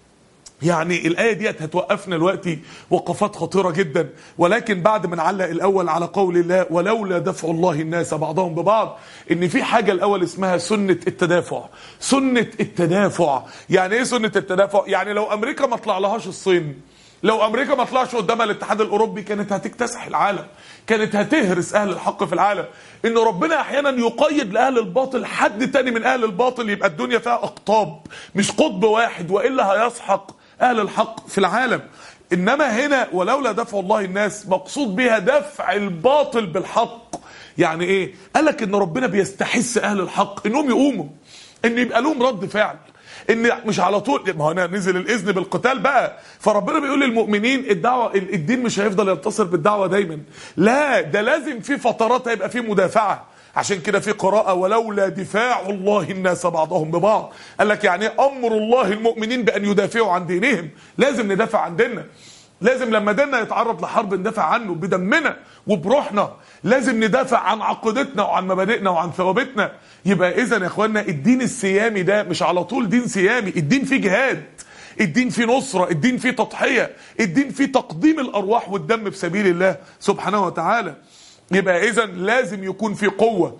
يعني الآية ديت هتوقفنا دلوقتي وقفات خطيرة جدا ولكن بعد ما نعلق الأول على قول الله ولولا دفع الله الناس بعضهم ببعض إن في حاجة الأول اسمها سنة التدافع سنة التدافع يعني إيه سنة التدافع؟ يعني لو أمريكا ما طلع لهاش الصين لو امريكا ما طلعش قدامها الاتحاد الاوروبي كانت هتكتسح العالم كانت هتهرس اهل الحق في العالم ان ربنا احيانا يقيد لاهل الباطل حد تاني من اهل الباطل يبقى الدنيا فيها اقطاب مش قطب واحد والا هيسحق اهل الحق في العالم انما هنا ولولا دفع الله الناس مقصود بها دفع الباطل بالحق يعني ايه قال لك ان ربنا بيستحث اهل الحق انهم يقوموا ان يبقى لهم رد فعل ان مش على طول ما هو هنا نزل الاذن بالقتال بقى فربنا بيقول للمؤمنين الدعوه الدين مش هيفضل ينتصر بالدعوه دايما لا ده لازم في فترات هيبقى في مدافعه عشان كده في قراءة ولولا دفاع الله الناس بعضهم ببعض قال لك يعني أمر الله المؤمنين بأن يدافعوا عن دينهم لازم ندافع عن ديننا لازم لما ديننا يتعرض لحرب ندافع عنه بدمنا وبروحنا لازم ندافع عن عقيدتنا وعن مبادئنا وعن ثوابتنا يبقى اذا يا اخوانا الدين السيامي ده مش على طول دين سيامي الدين فيه جهاد الدين فيه نصرة الدين فيه تضحية الدين فيه تقديم الأرواح والدم في سبيل الله سبحانه وتعالى يبقى إذا لازم يكون في قوة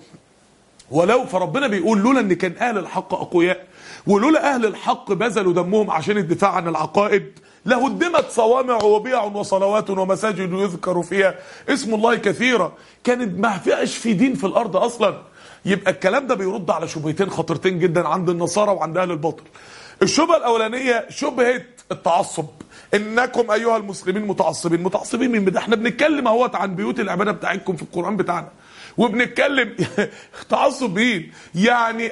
ولو فربنا بيقول لولا ان كان اهل الحق اقوياء ولولا اهل الحق بذلوا دمهم عشان الدفاع عن العقائد لهدمت صوامع وبيع وصلوات ومساجد يذكر فيها اسم الله كثيرا كانت ما فيهاش في دين في الارض اصلا يبقى الكلام ده بيرد على شبهتين خطرتين جدا عند النصارى وعند اهل الباطل الشبهه الاولانيه شبهه التعصب انكم ايها المسلمين متعصبين متعصبين من ده احنا بنتكلم اهوت عن بيوت العباده بتاعتكم في القران بتاعنا وبنتكلم تعصب مين يعني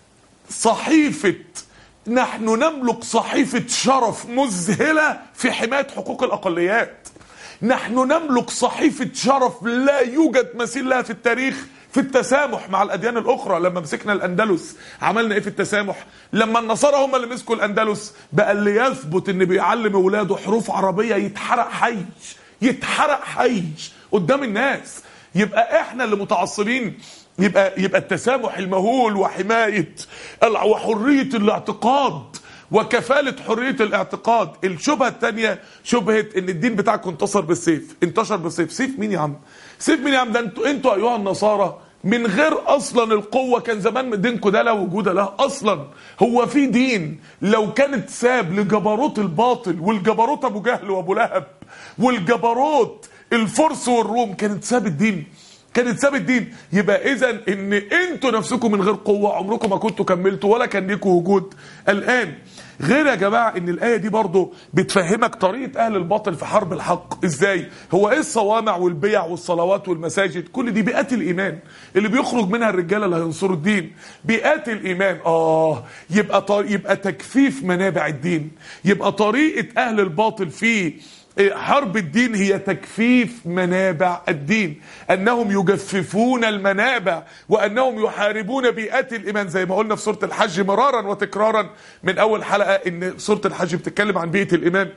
صحيفه نحن نملك صحيفه شرف مذهله في حمايه حقوق الاقليات نحن نملك صحيفه شرف لا يوجد مثيل لها في التاريخ في التسامح مع الاديان الاخرى لما مسكنا الاندلس عملنا ايه في التسامح لما النصارى هم اللي مسكوا الاندلس بقى اللي يثبت ان بيعلم اولاده حروف عربيه يتحرق حي يتحرق حي قدام الناس يبقى احنا اللي متعصبين يبقى يبقى التسامح المهول وحمايه ال- وحريه الاعتقاد وكفاله حريه الاعتقاد الشبهه الثانيه شبهه ان الدين بتاعكم انتصر بالسيف انتشر بالسيف سيف مين يا عم سيف مين يا عم ده انتوا انتوا ايها النصارى من غير اصلا القوه كان زمان دينكم ده لا وجود له اصلا هو في دين لو كانت ساب لجبروت الباطل والجبروت ابو جهل وابو لهب والجبروت الفرس والروم كانت ساب الدين كانت ساب الدين يبقى اذا ان انتوا نفسكم من غير قوه عمركم ما كنتوا كملتوا ولا كان ليكوا وجود الان غير يا جماعه ان الايه دي برضو بتفهمك طريقه اهل الباطل في حرب الحق ازاي هو ايه الصوامع والبيع والصلوات والمساجد كل دي بيئات الايمان اللي بيخرج منها الرجاله اللي هينصروا الدين بيئات الايمان اه يبقى طر... يبقى تجفيف منابع الدين يبقى طريقه اهل الباطل في حرب الدين هي تجفيف منابع الدين انهم يجففون المنابع وانهم يحاربون بيئات الايمان زي ما قلنا في سوره الحج مرارا وتكرارا من اول حلقه ان سوره الحج بتتكلم عن بيئه الايمان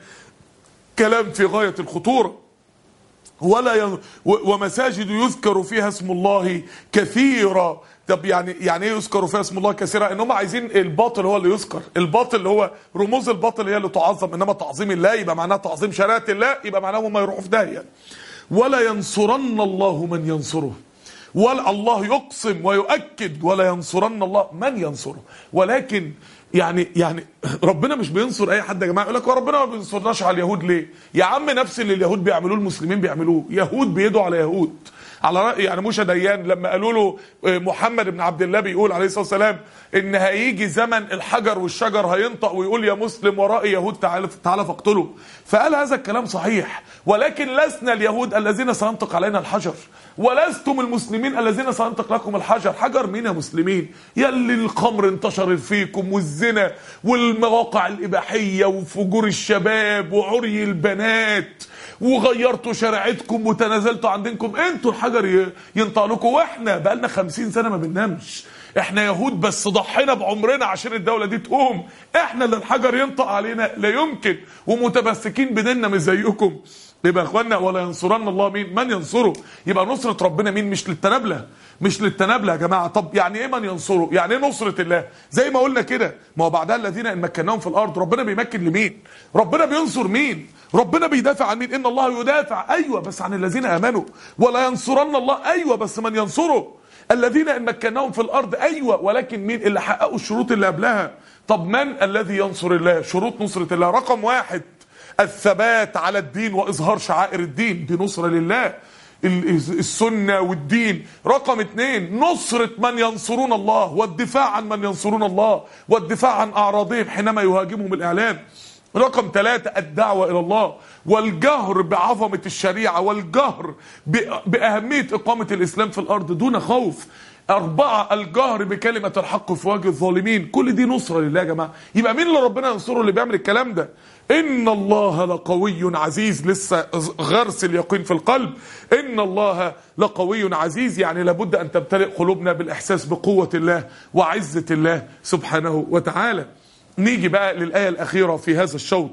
كلام في غايه الخطوره ولا ين... و- ومساجد يذكر فيها اسم الله كثيرا طب يعني يعني ايه يذكر فيها اسم الله كثيرا ان هم عايزين الباطل هو اللي يذكر الباطل اللي هو رموز الباطل هي اللي تعظم انما تعظيم الله يبقى معناها تعظيم شريعه الله يبقى معناه هم يروحوا في داهيه ولا ينصرن الله من ينصره ولا الله يقسم ويؤكد ولا ينصرن الله من ينصره ولكن يعني يعني ربنا مش بينصر اي حد يا جماعه يقول لك هو ربنا ما بينصرناش على اليهود ليه؟ يا عم نفس اللي اليهود بيعملوه المسلمين بيعملوه يهود بيدعوا على يهود على راي يعني موسى ديان لما قالوا له آه، محمد بن عبد الله بيقول عليه الصلاه والسلام ان هيجي زمن الحجر والشجر هينطق ويقول يا مسلم ورائي يهود تعالى تعالى فاقتله فقال هذا الكلام صحيح ولكن لسنا اليهود الذين سينطق علينا الحجر ولستم المسلمين الذين سينطق لكم الحجر حجر مين يا مسلمين يلي الخمر انتشر فيكم والزنا والمواقع الإباحية وفجور الشباب وعري البنات وغيرتوا شريعتكم وتنازلتوا عن دينكم انتوا الحجر ي- ينطق لكم واحنا بقالنا خمسين سنة ما بننامش احنا يهود بس ضحينا بعمرنا عشان الدولة دي تقوم احنا اللي الحجر ينطق علينا لا يمكن ومتمسكين بديننا مش زيكم يبقى يا اخوانا ولا ينصرن الله مين من ينصره يبقى نصرة ربنا مين مش للتنابلة مش للتنابلة يا جماعة طب يعني ايه من ينصره يعني ايه نصرة الله زي ما قلنا كده ما هو بعدها الذين ان مكناهم في الارض ربنا بيمكن لمين ربنا بينصر مين ربنا بيدافع عن مين ان الله يدافع ايوه بس عن الذين امنوا ولا ينصرن الله ايوه بس من ينصره الذين ان مكناهم في الارض ايوه ولكن مين اللي حققوا الشروط اللي قبلها طب من الذي ينصر الله شروط نصرة الله رقم واحد الثبات على الدين واظهار شعائر الدين دي نصرة لله ال- السنة والدين رقم اتنين نصرة من ينصرون الله والدفاع عن من ينصرون الله والدفاع عن أعراضهم حينما يهاجمهم الإعلام رقم ثلاثة الدعوة إلى الله والجهر بعظمة الشريعة والجهر ب- بأهمية إقامة الإسلام في الأرض دون خوف أربعة الجهر بكلمة الحق في وجه الظالمين كل دي نصرة لله يا جماعة يبقى مين اللي ربنا ينصره اللي بيعمل الكلام ده إن الله لقوي عزيز لسه غرس اليقين في القلب إن الله لقوي عزيز يعني لابد أن تمتلئ قلوبنا بالإحساس بقوة الله وعزة الله سبحانه وتعالى نيجي بقى للآية الأخيرة في هذا الشوط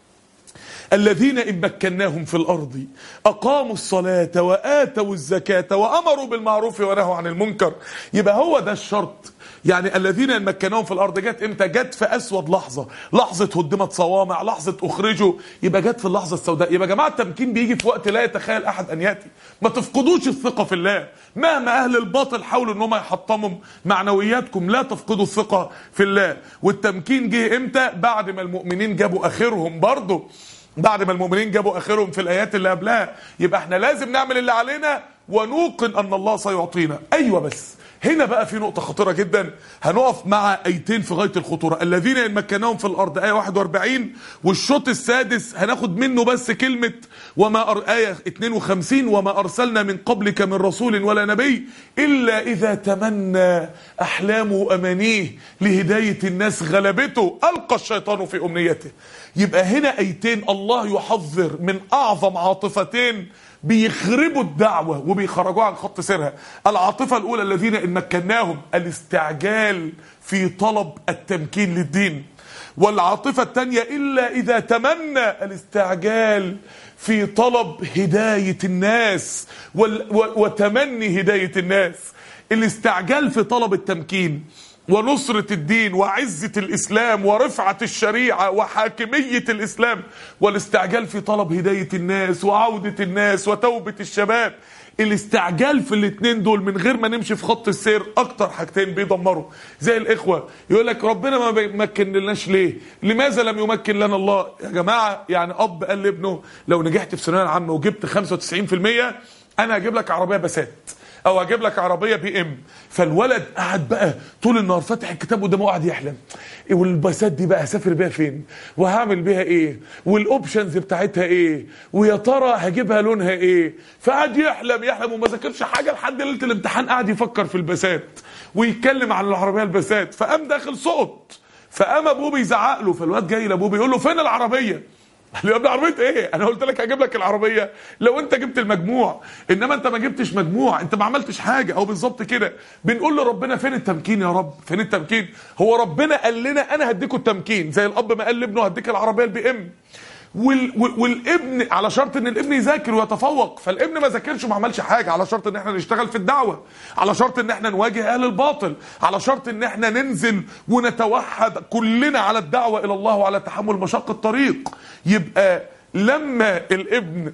الذين إن مكناهم في الأرض أقاموا الصلاة وآتوا الزكاة وأمروا بالمعروف ونهوا عن المنكر يبقى هو ده الشرط يعني الذين إن مكناهم في الأرض جت إمتى جت في أسود لحظة لحظة هدمت صوامع لحظة أخرجوا يبقى جت في اللحظة السوداء يبقى يا جماعة التمكين بيجي في وقت لا يتخيل أحد أن يأتي ما تفقدوش الثقة في الله مهما أهل الباطل حاولوا إن هم يحطموا معنوياتكم لا تفقدوا الثقة في الله والتمكين جه إمتى بعد ما المؤمنين جابوا آخرهم برضه بعد ما المؤمنين جابوا اخرهم في الايات اللي قبلها يبقى احنا لازم نعمل اللي علينا ونوقن ان الله سيعطينا ايوه بس هنا بقى في نقطة خطيرة جدا هنقف مع ايتين في غاية الخطورة الذين ان مكناهم في الارض اية 41 والشوط السادس هناخد منه بس كلمة وما أر... اية 52 وما ارسلنا من قبلك من رسول ولا نبي الا اذا تمنى احلامه وامانيه لهداية الناس غلبته القى الشيطان في امنيته يبقى هنا ايتين الله يحذر من اعظم عاطفتين بيخربوا الدعوة وبيخرجوها عن خط سيرها العاطفة الأولى الذين إن مكناهم الاستعجال في طلب التمكين للدين والعاطفة التانية إلا إذا تمنى الاستعجال في طلب هداية الناس وال- و- وتمني هداية الناس الاستعجال في طلب التمكين ونصرة الدين وعزة الإسلام ورفعة الشريعة وحاكمية الإسلام والاستعجال في طلب هداية الناس وعودة الناس وتوبة الشباب الاستعجال في الاتنين دول من غير ما نمشي في خط السير اكتر حاجتين بيدمروا زي الاخوه يقول لك ربنا ما بيمكن لناش ليه لماذا لم يمكن لنا الله يا جماعه يعني اب قال لابنه لو نجحت في الثانويه العامه وجبت 95% انا هجيب لك عربيه بسات او هجيب لك عربيه بي ام فالولد قعد بقى طول النهار فاتح الكتاب قدامه قاعد يحلم إيه والبسات دي بقى هسافر بيها فين وهعمل بيها ايه والاوبشنز بتاعتها ايه ويا ترى هجيبها لونها ايه فقعد يحلم يحلم وما ذاكرش حاجه لحد ليله الامتحان قعد يفكر في البسات ويتكلم عن العربيه البسات فقام داخل صوت فقام ابوه بيزعق له فالواد جاي لابوه بيقول له فين العربيه قال له يا ابني عربيه ايه انا قلت لك هجيب لك العربيه لو انت جبت المجموع انما انت ما جبتش مجموع انت ما عملتش حاجه او بالظبط كده بنقول لربنا فين التمكين يا رب فين التمكين هو ربنا قال لنا انا هديكوا التمكين زي الاب ما قال لابنه هديك العربيه البي ام وال وال- والابن على شرط ان الابن يذاكر ويتفوق فالابن ما ذاكرش وما عملش حاجه على شرط ان احنا نشتغل في الدعوه على شرط ان احنا نواجه اهل الباطل على شرط ان احنا ننزل ونتوحد كلنا على الدعوه الى الله وعلى تحمل مشق الطريق يبقى لما الابن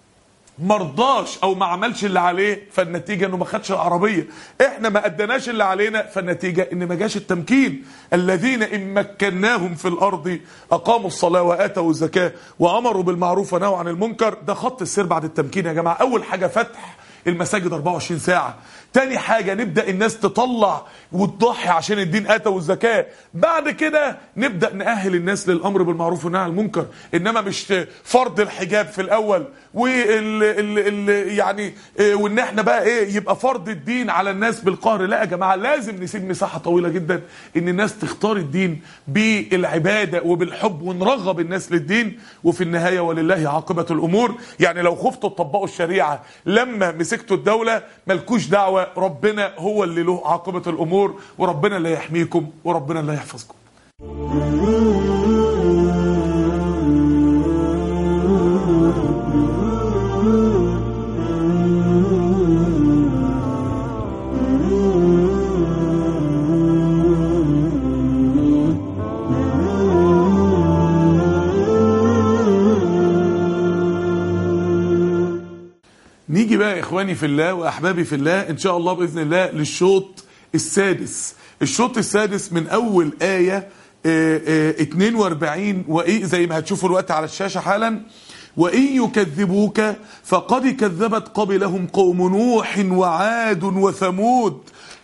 مرضاش او ما عملش اللي عليه فالنتيجه انه ما خدش العربيه احنا ما ادناش اللي علينا فالنتيجه ان ما جاش التمكين الذين ان مكناهم في الارض اقاموا الصلاه واتوا الزكاه وامروا بالمعروف ونهوا عن المنكر ده خط السير بعد التمكين يا جماعه اول حاجه فتح المساجد 24 ساعة تاني حاجة نبدأ الناس تطلع وتضحي عشان الدين أتى والزكاة بعد كده نبدأ نأهل الناس للأمر بالمعروف والنهي عن المنكر إنما مش فرض الحجاب في الأول وال ال ال يعني إيه، وإن إحنا بقى إيه يبقى فرض الدين على الناس بالقهر لا يا جماعة لازم نسيب مساحة طويلة جدا إن الناس تختار الدين بالعبادة وبالحب ونرغب الناس للدين وفي النهاية ولله عاقبة الأمور يعني لو خفتوا تطبقوا الشريعة لما مسكتوا الدولة ملكوش دعوة ربنا هو اللي له عاقبة الأمور وربنا اللي يحميكم وربنا اللي يحفظكم نيجي بقى يا اخواني في الله واحبابي في الله ان شاء الله باذن الله للشوط السادس الشوط السادس من اول ايه آه، آه، 42 وايه زي ما هتشوفوا الوقت على الشاشه حالا وان يكذبوك فقد كذبت قبلهم قوم نوح وعاد وثمود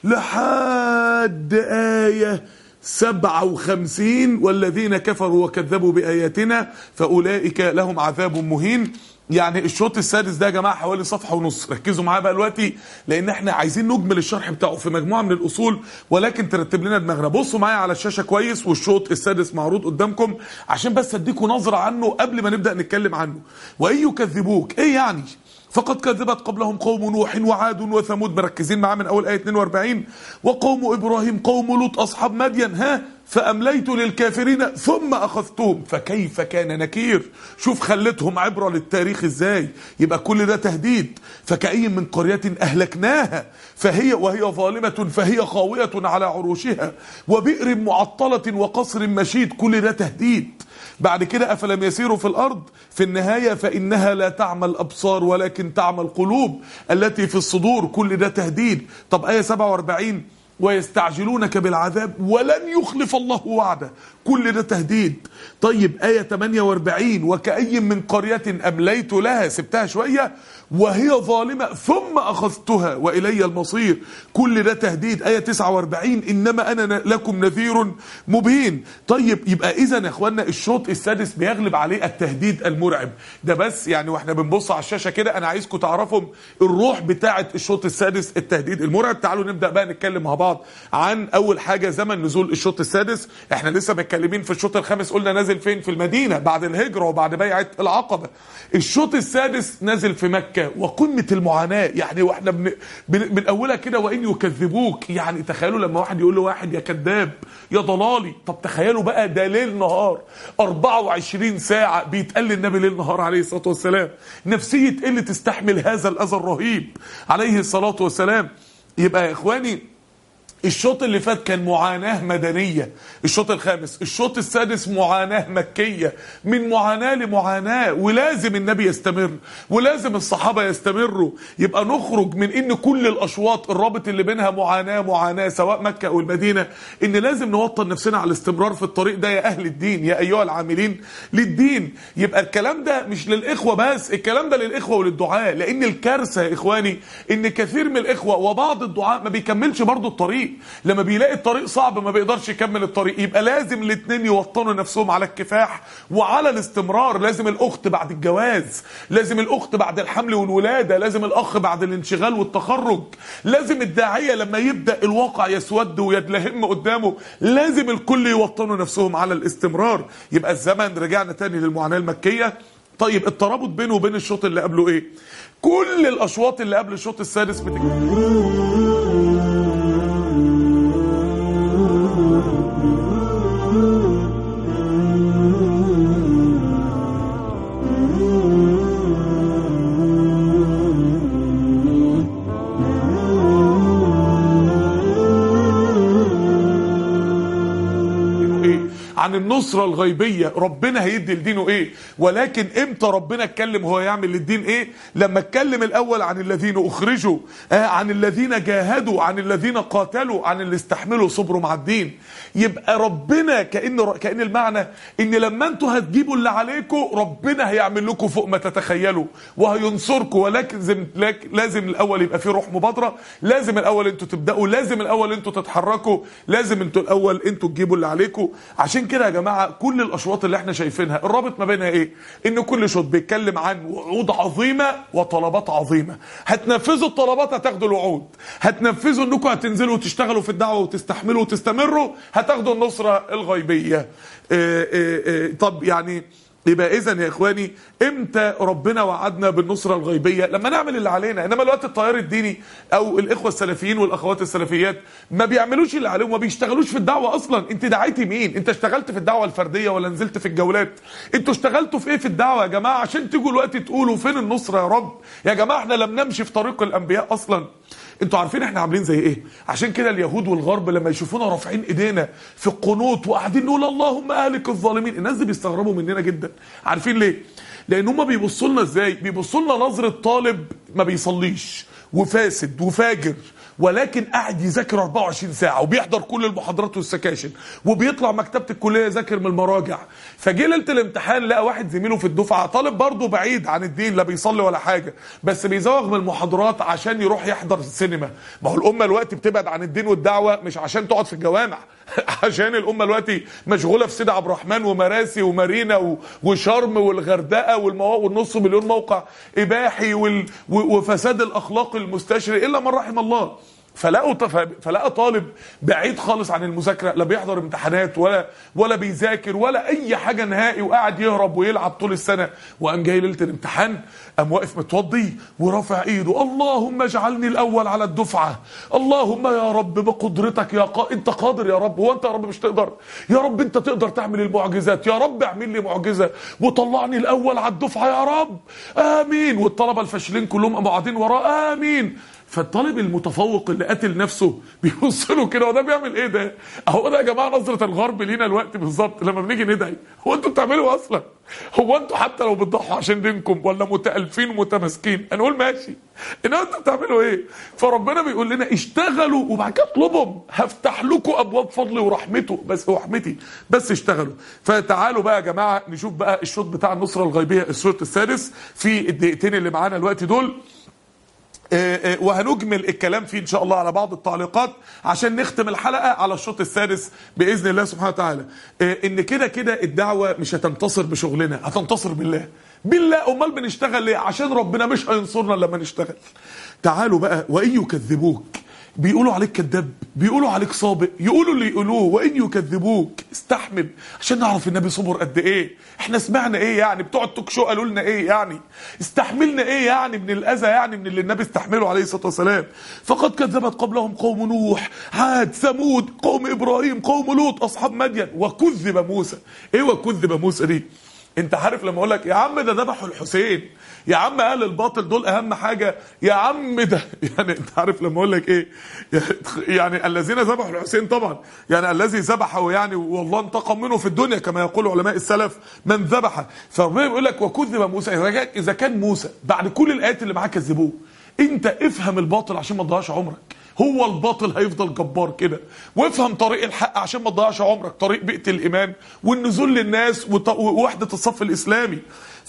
لحد ايه سبعة وخمسين والذين كفروا وكذبوا بآياتنا فأولئك لهم عذاب مهين يعني الشوط السادس ده يا جماعة حوالي صفحة ونص ركزوا معايا بقى دلوقتي لأن احنا عايزين نجمل الشرح بتاعه في مجموعة من الأصول ولكن ترتب لنا دماغنا بصوا معايا على الشاشة كويس والشوط السادس معروض قدامكم عشان بس اديكم نظرة عنه قبل ما نبدأ نتكلم عنه وإن يكذبوك إيه يعني فقد كذبت قبلهم قوم نوح وعاد وثمود مركزين معاه من اول ايه 42 وقوم ابراهيم قوم لوط اصحاب مدين ها فامليت للكافرين ثم اخذتهم فكيف كان نكير شوف خلتهم عبره للتاريخ ازاي يبقى كل ده تهديد فكأي من قريه اهلكناها فهي وهي ظالمه فهي خاويه على عروشها وبئر معطله وقصر مشيد كل ده تهديد بعد كده افلم يسيروا في الارض في النهايه فانها لا تعمى الابصار ولكن تعمى القلوب التي في الصدور كل ده تهديد طب ايه 47 ويستعجلونك بالعذاب ولن يخلف الله وعده كل ده تهديد طيب آية 48 وكأي من قرية أمليت لها سبتها شوية وهي ظالمة ثم أخذتها وإلي المصير كل ده تهديد آية 49 إنما أنا ن- لكم نذير مبين طيب يبقى إذا يا إخوانا الشوط السادس بيغلب عليه التهديد المرعب ده بس يعني وإحنا بنبص على الشاشة كده أنا عايزكم تعرفوا الروح بتاعة الشوط السادس التهديد المرعب تعالوا نبدأ بقى نتكلم مع بعض عن أول حاجة زمن نزول الشوط السادس إحنا لسه متكلمين في الشوط الخامس قلنا نازل فين في المدينة بعد الهجرة وبعد بيعة العقبة الشوط السادس نازل في مكة مكة وقمة المعاناة يعني واحنا من, من, من اولها كده وان يكذبوك يعني تخيلوا لما واحد يقول له واحد يا كذاب يا ضلالي طب تخيلوا بقى ده ليل نهار 24 ساعة بيتقال للنبي ليل نهار عليه الصلاة والسلام نفسية ايه اللي تستحمل هذا الاذى الرهيب عليه الصلاة والسلام يبقى يا اخواني الشوط اللي فات كان معاناة مدنية الشوط الخامس الشوط السادس معاناة مكية من معاناة لمعاناة ولازم النبي يستمر ولازم الصحابة يستمروا يبقى نخرج من ان كل الاشواط الرابط اللي بينها معاناة معاناة سواء مكة او المدينة ان لازم نوطن نفسنا على الاستمرار في الطريق ده يا اهل الدين يا ايها العاملين للدين يبقى الكلام ده مش للاخوة بس الكلام ده للاخوة وللدعاء لان الكارثة يا اخواني ان كثير من الاخوة وبعض الدعاء ما بيكملش برضو الطريق لما بيلاقي الطريق صعب ما بيقدرش يكمل الطريق يبقى لازم الاثنين يوطنوا نفسهم على الكفاح وعلى الاستمرار لازم الاخت بعد الجواز لازم الاخت بعد الحمل والولاده لازم الاخ بعد الانشغال والتخرج لازم الداعيه لما يبدا الواقع يسود ويدلهم قدامه لازم الكل يوطنوا نفسهم على الاستمرار يبقى الزمن رجعنا تاني للمعاناه المكيه طيب الترابط بينه وبين الشوط اللي قبله ايه كل الاشواط اللي قبل الشوط السادس بتجي ايه عن النصرة الغيبية ربنا هيدي لدينه ايه ولكن امتى ربنا اتكلم هو يعمل للدين ايه لما اتكلم الاول عن الذين اخرجوا آه عن الذين جاهدوا عن الذين قاتلوا عن اللي استحملوا صبروا مع الدين يبقى ربنا كأن كأن المعنى ان لما انتوا هتجيبوا اللي عليكم ربنا هيعمل لكم فوق ما تتخيلوا وهينصركم ولكن لازم لازم الاول يبقى في روح مبادرة لازم الاول انتوا تبداوا لازم الاول انتوا تتحركوا لازم انتوا الاول انتوا تجيبوا اللي عليكم عشان كده يا جماعه كل الاشواط اللي احنا شايفينها الرابط ما بينها ايه ان كل شوط بيتكلم عن وعود عظيمه وطلبات عظيمه هتنفذوا الطلبات هتاخدوا الوعود هتنفذوا انكم هتنزلوا وتشتغلوا في الدعوه وتستحملوا وتستمروا هتاخدوا النصره الغيبيه اه اه اه طب يعني يبقى اذا يا اخواني امتى ربنا وعدنا بالنصره الغيبيه لما نعمل اللي علينا انما الوقت التيار الديني او الاخوه السلفيين والاخوات السلفيات ما بيعملوش اللي عليهم ما بيشتغلوش في الدعوه اصلا انت دعيتي مين انت اشتغلت في الدعوه الفرديه ولا نزلت في الجولات انتوا اشتغلتوا في ايه في الدعوه يا جماعه عشان تيجوا الوقت تقولوا فين النصره يا رب يا جماعه احنا لم نمشي في طريق الانبياء اصلا انتوا عارفين احنا عاملين زي ايه عشان كده اليهود والغرب لما يشوفونا رافعين ايدينا في القنوت وقاعدين نقول اللهم اهلك الظالمين الناس دي بيستغربوا مننا جدا عارفين ليه لان هم بيبصوا لنا ازاي بيبصوا لنا نظره طالب ما بيصليش وفاسد وفاجر ولكن قاعد يذاكر 24 ساعه وبيحضر كل المحاضرات والسكاشن وبيطلع مكتبه الكليه يذاكر من المراجع فجه ليله الامتحان لقى واحد زميله في الدفعه طالب برضه بعيد عن الدين لا بيصلي ولا حاجه بس بيزوغ من المحاضرات عشان يروح يحضر السينما ما هو الامه الوقت بتبعد عن الدين والدعوه مش عشان تقعد في الجوامع عشان الامه دلوقتي مشغوله في سيدي عبد الرحمن ومراسي ومارينا و- وشرم والغردقه والموا... والنص مليون موقع اباحي وال... و- وفساد الاخلاق المستشري الا من رحم الله فلقوا تف... فلقى طالب بعيد خالص عن المذاكره لا بيحضر امتحانات ولا ولا بيذاكر ولا اي حاجه نهائي وقاعد يهرب ويلعب طول السنه وقام جاي ليله الامتحان قام واقف متوضي ورافع ايده اللهم اجعلني الاول على الدفعه اللهم يا رب بقدرتك يا قا... انت قادر يا رب هو انت يا رب مش تقدر يا رب انت تقدر تعمل المعجزات يا رب اعمل لي معجزه وطلعني الاول على الدفعه يا رب امين والطلبه الفاشلين كلهم قاموا قاعدين وراه امين فالطالب المتفوق اللي قتل نفسه بيبص له كده وده بيعمل ايه ده؟ اهو ده يا جماعه نظره الغرب لينا الوقت بالظبط لما بنيجي ندعي هو انتوا بتعملوا اصلا؟ هو انتوا حتى لو بتضحوا عشان دينكم ولا متالفين ومتماسكين هنقول ماشي انما انتوا بتعملوا ايه؟ فربنا بيقول لنا اشتغلوا وبعد كده اطلبهم هفتح لكم ابواب فضلي ورحمته بس ورحمتي بس اشتغلوا فتعالوا بقى يا جماعه نشوف بقى الشوط بتاع النصره الغيبيه الشوط السادس في الدقيقتين اللي معانا الوقت دول آه، آه، وهنجمل الكلام فيه ان شاء الله على بعض التعليقات عشان نختم الحلقه على الشوط السادس باذن الله سبحانه وتعالى آه، ان كده كده الدعوه مش هتنتصر بشغلنا هتنتصر بالله بالله امال بنشتغل ليه عشان ربنا مش هينصرنا لما نشتغل تعالوا بقى وان يكذبوك بيقولوا عليك كذاب بيقولوا عليك صابئ يقولوا اللي يقولوه وان يكذبوك استحمل عشان نعرف النبي صبر قد ايه احنا سمعنا ايه يعني بتوع التوك شو قالوا لنا ايه يعني استحملنا ايه يعني من الاذى يعني من اللي النبي استحمله عليه الصلاه والسلام فقد كذبت قبلهم قوم نوح عاد ثمود قوم ابراهيم قوم لوط اصحاب مدين وكذب موسى ايه وكذب موسى دي انت عارف لما اقول لك يا عم ده ذبحوا الحسين يا عم اهل الباطل دول اهم حاجه يا عم ده يعني انت عارف لما اقول لك ايه يعني الذين ذبحوا الحسين طبعا يعني الذي ذبحه يعني والله انتقم منه في الدنيا كما يقول علماء السلف من ذبح فربنا بيقول لك وكذب موسى اذا كان- اذا كان موسى بعد كل الايات اللي معاه كذبوه انت افهم الباطل عشان ما تضيعش عمرك هو الباطل هيفضل جبار كده وافهم طريق الحق عشان ما تضيعش عمرك طريق بيئة الإيمان والنزول للناس وط- ووحدة الصف الإسلامي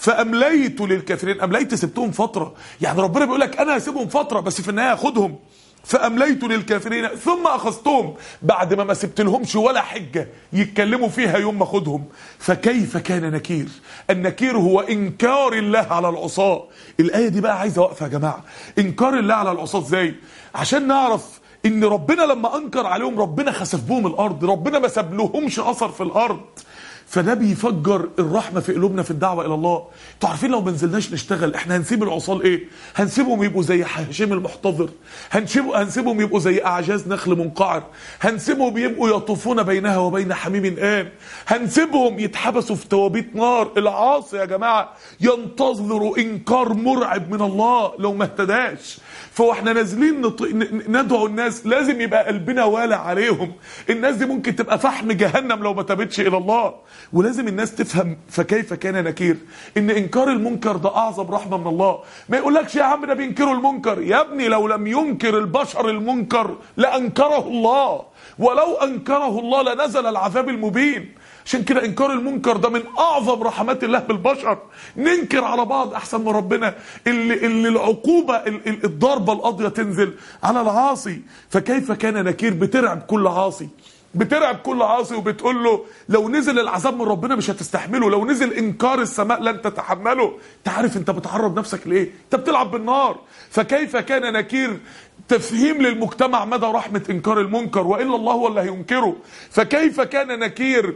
فأمليت للكافرين أمليت سبتهم فترة يعني ربنا بيقول لك أنا هسيبهم فترة بس في النهاية هاخدهم فأمليت للكافرين ثم أخذتهم بعد ما ما سبت لهمش ولا حجة يتكلموا فيها يوم ما أخدهم فكيف كان نكير النكير هو إنكار الله على العصاة الآية دي بقى عايزة وقفة يا جماعة إنكار الله على العصاة إزاي عشان نعرف ان ربنا لما انكر عليهم ربنا خسف بهم الارض ربنا ما سابلهمش اثر في الارض فده بيفجر الرحمه في قلوبنا في الدعوه الى الله انتوا عارفين لو ما نزلناش نشتغل احنا هنسيب العصال ايه هنسيبهم يبقوا زي هشام المحتضر هنسيبهم هنسيبهم يبقوا زي اعجاز نخل منقعر هنسيبهم يبقوا يطوفون بينها وبين حميم آن هنسيبهم يتحبسوا في توابيت نار العاصي يا جماعه ينتظروا انكار مرعب من الله لو ما اهتداش فاحنا نازلين نط... ن- ندعو الناس لازم يبقى قلبنا والع عليهم الناس دي ممكن تبقى فحم جهنم لو ما تابتش الى الله ولازم الناس تفهم فكيف كان نكير ان انكار المنكر ده اعظم رحمه من الله ما يقولكش يا عم ده بينكروا المنكر يا ابني لو لم ينكر البشر المنكر لانكره الله ولو انكره الله لنزل العذاب المبين عشان كده انكار المنكر ده من اعظم رحمات الله بالبشر ننكر على بعض احسن من ربنا اللي, اللي العقوبه ال- ال- الضربه القاضيه تنزل على العاصي فكيف كان نكير بترعب كل عاصي بترعب كل عاصي وبتقول له لو نزل العذاب من ربنا مش هتستحمله لو نزل انكار السماء لن تتحمله انت عارف انت بتعرض نفسك لايه انت بتلعب بالنار فكيف كان نكير تفهيم للمجتمع مدى رحمه انكار المنكر والا الله هو اللي هينكره فكيف كان نكير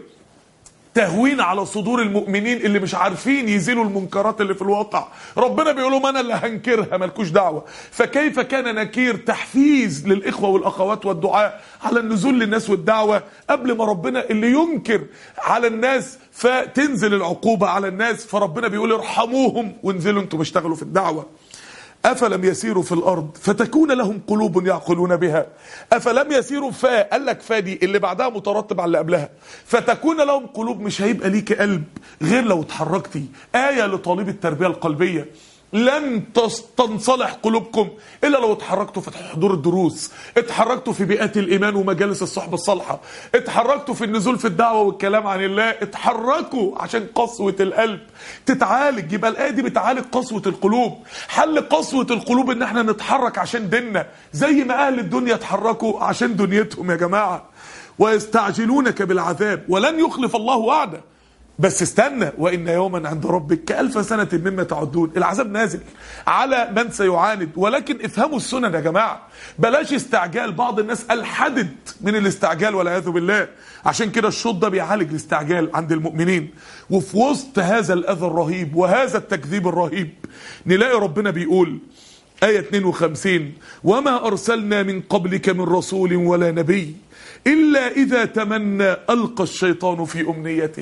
تهوين على صدور المؤمنين اللي مش عارفين يزيلوا المنكرات اللي في الواقع ربنا بيقول لهم انا اللي هنكرها مالكوش دعوه فكيف كان نكير تحفيز للاخوه والاخوات والدعاء على النزول للناس والدعوه قبل ما ربنا اللي ينكر على الناس فتنزل العقوبه على الناس فربنا بيقول ارحموهم وانزلوا انتم اشتغلوا في الدعوه أفلم يسيروا في الأرض فتكون لهم قلوب يعقلون بها أفلم يسيروا فا قال لك فا دي اللي بعدها مترتب على اللي قبلها فتكون لهم قلوب مش هيبقى ليك قلب غير لو اتحركتي آية لطالب التربية القلبية لن تص- تنصلح قلوبكم الا لو اتحركتوا في حضور الدروس اتحركتوا في بيئات الايمان ومجالس الصحبه الصالحه اتحركتوا في النزول في الدعوه والكلام عن الله اتحركوا عشان قسوه القلب تتعالج يبقى الايه دي بتعالج قسوه القلوب حل قسوه القلوب ان احنا نتحرك عشان ديننا زي ما اهل الدنيا اتحركوا عشان دنيتهم يا جماعه ويستعجلونك بالعذاب ولن يخلف الله وعده بس استنى وان يوما عند ربك كالف سنه مما تعدون العذاب نازل على من سيعاند ولكن افهموا السنن يا جماعه بلاش استعجال بعض الناس الحدت من الاستعجال والعياذ بالله عشان كده الشوط ده بيعالج الاستعجال عند المؤمنين وفي وسط هذا الاذى الرهيب وهذا التكذيب الرهيب نلاقي ربنا بيقول آية 52 وما أرسلنا من قبلك من رسول ولا نبي إلا إذا تمنى ألقى الشيطان في أمنيته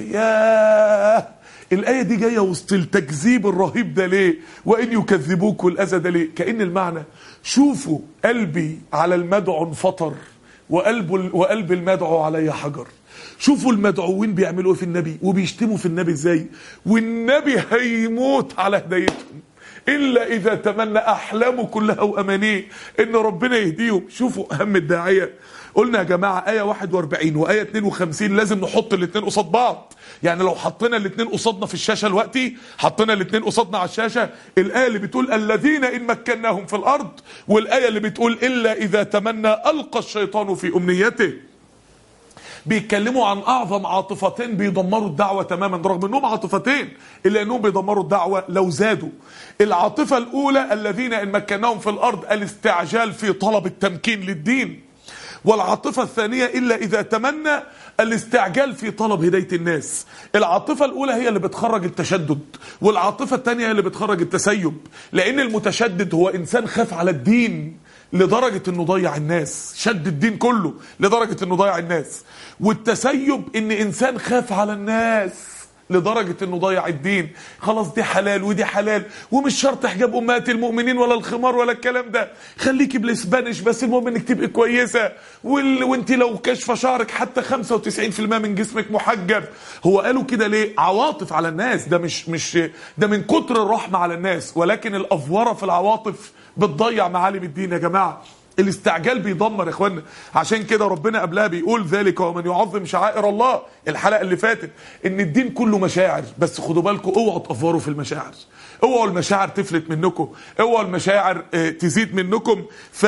ياه الآية دي جاية وسط التكذيب الرهيب ده ليه وإن يكذبوك والأذى ده ليه كأن المعنى شوفوا قلبي على المدعو انفطر وقلب وقلب المدعو علي حجر شوفوا المدعوين بيعملوا ايه في النبي وبيشتموا في النبي ازاي والنبي هيموت على هدايتهم الا اذا تمنى احلامه كلها وامانيه ان ربنا يهديهم شوفوا اهم الداعيه قلنا يا جماعه ايه 41 وايه 52 لازم نحط الاثنين قصاد بعض يعني لو حطينا الاثنين قصادنا في الشاشه دلوقتي حطينا الاثنين قصادنا على الشاشه الايه اللي بتقول الذين ان مكناهم في الارض والايه اللي بتقول الا اذا تمنى القى الشيطان في امنيته بيتكلموا عن اعظم عاطفتين بيدمروا الدعوه تماما رغم انهم عاطفتين الا انهم بيدمروا الدعوه لو زادوا العاطفه الاولى الذين ان مكناهم في الارض الاستعجال في طلب التمكين للدين والعاطفة الثانية إلا إذا تمنى الاستعجال في طلب هداية الناس العاطفة الأولى هي اللي بتخرج التشدد والعاطفة الثانية هي اللي بتخرج التسيب لأن المتشدد هو إنسان خاف على الدين لدرجة انه ضيع الناس شد الدين كله لدرجة انه ضيع الناس والتسيب ان انسان خاف على الناس لدرجة انه ضيع الدين خلاص دي حلال ودي حلال ومش شرط حجاب امهات المؤمنين ولا الخمار ولا الكلام ده خليكي بالاسبانيش بس المهم انك تبقي كويسة وال... وانت لو كشف شعرك حتى 95% من جسمك محجب هو قالوا كده ليه عواطف على الناس ده مش مش ده من كتر الرحمة على الناس ولكن الافورة في العواطف بتضيع معالم الدين يا جماعه الاستعجال بيدمر يا اخوانا عشان كده ربنا قبلها بيقول ذلك ومن يعظم شعائر الله الحلقه اللي فاتت ان الدين كله مشاعر بس خدوا بالكم اوعوا تافوروا في المشاعر اوعوا المشاعر تفلت منكم اوعوا المشاعر آه، تزيد منكم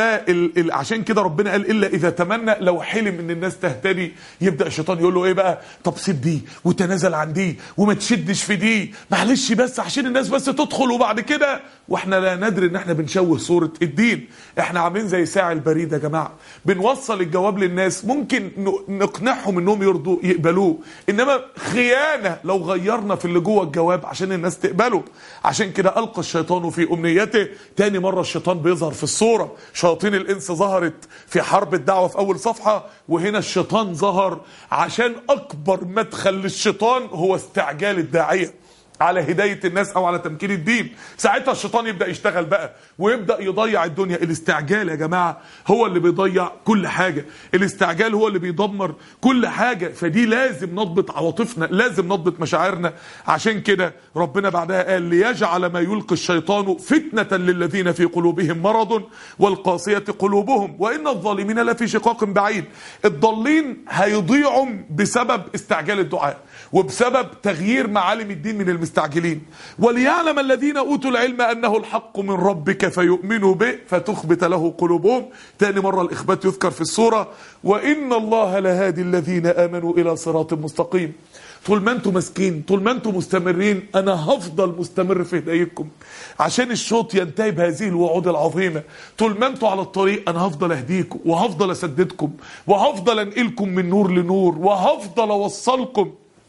فعشان كده ربنا قال الا اذا تمنى لو حلم ان الناس تهتدي يبدا الشيطان يقول له ايه بقى طب سيب دي وتنازل عن دي وما تشدش في دي معلش بس عشان الناس بس تدخل وبعد كده واحنا لا ندري ان احنا بنشوه صوره الدين احنا عاملين زي ساعي البريد يا جماعه بنوصل الجواب للناس ممكن ن- نقنعهم انهم يرضوا يقبلوه انما خيانه لو غيرنا في اللي جوه الجواب عشان الناس تقبله عشان كده القى الشيطان في امنيته تاني مره الشيطان بيظهر في الصوره شياطين الانس ظهرت في حرب الدعوه في اول صفحه وهنا الشيطان ظهر عشان اكبر مدخل للشيطان هو استعجال الداعيه على هداية الناس او على تمكين الدين ساعتها الشيطان يبدأ يشتغل بقى ويبدأ يضيع الدنيا الاستعجال يا جماعة هو اللي بيضيع كل حاجة الاستعجال هو اللي بيدمر كل حاجة فدي لازم نضبط عواطفنا لازم نضبط مشاعرنا عشان كده ربنا بعدها قال ليجعل ما يلقي الشيطان فتنة للذين في قلوبهم مرض والقاسية قلوبهم وإن الظالمين لفي شقاق بعيد الضالين هيضيعوا بسبب استعجال الدعاء وبسبب تغيير معالم الدين من المستعجلين وليعلم الذين اوتوا العلم انه الحق من ربك فيؤمنوا به فتخبت له قلوبهم تاني مره الاخبات يذكر في السوره وان الله لهادي الذين امنوا الى صراط مستقيم طول ما انتم ماسكين طول ما انتم مستمرين انا هفضل مستمر في هدايتكم عشان الشوط ينتهي بهذه الوعود العظيمه طول ما انتم على الطريق انا هفضل اهديكم وهفضل اسددكم وهفضل انقلكم من نور لنور وهفضل اوصلكم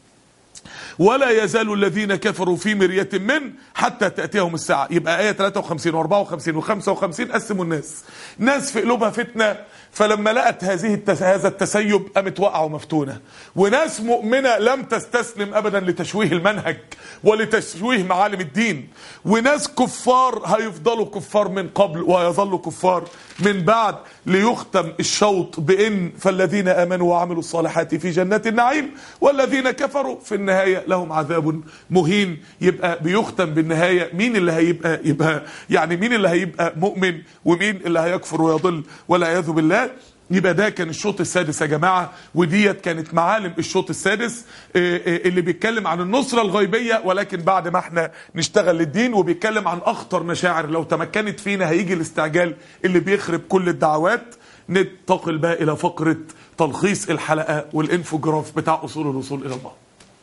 ولا يزال الذين كفروا في مرية من حتى تأتيهم الساعة يبقى آية 53 و54 و55 قسموا الناس ناس في قلوبها فتنة فلما لقت هذه التس... هذا التسيب قامت واقعة ومفتونة وناس مؤمنة لم تستسلم أبدا لتشويه المنهج ولتشويه معالم الدين وناس كفار هيفضلوا كفار من قبل وهيظلوا كفار من بعد ليختم الشوط بإن فالذين آمنوا وعملوا الصالحات في جنات النعيم والذين كفروا في النهاية لهم عذاب مهين يبقى بيختم بالنهاية مين اللي هيبقى يبقى يعني مين اللي هيبقى مؤمن ومين اللي هيكفر ويضل والعياذ بالله يبقى ده كان الشوط السادس يا جماعة وديت كانت معالم الشوط السادس آه، آه، اللي بيتكلم عن النصرة الغيبية ولكن بعد ما احنا نشتغل للدين وبيتكلم عن أخطر مشاعر لو تمكنت فينا هيجي الاستعجال اللي بيخرب كل الدعوات ننتقل بقى إلى فقرة تلخيص الحلقة والانفوجراف بتاع أصول الوصول إلى الله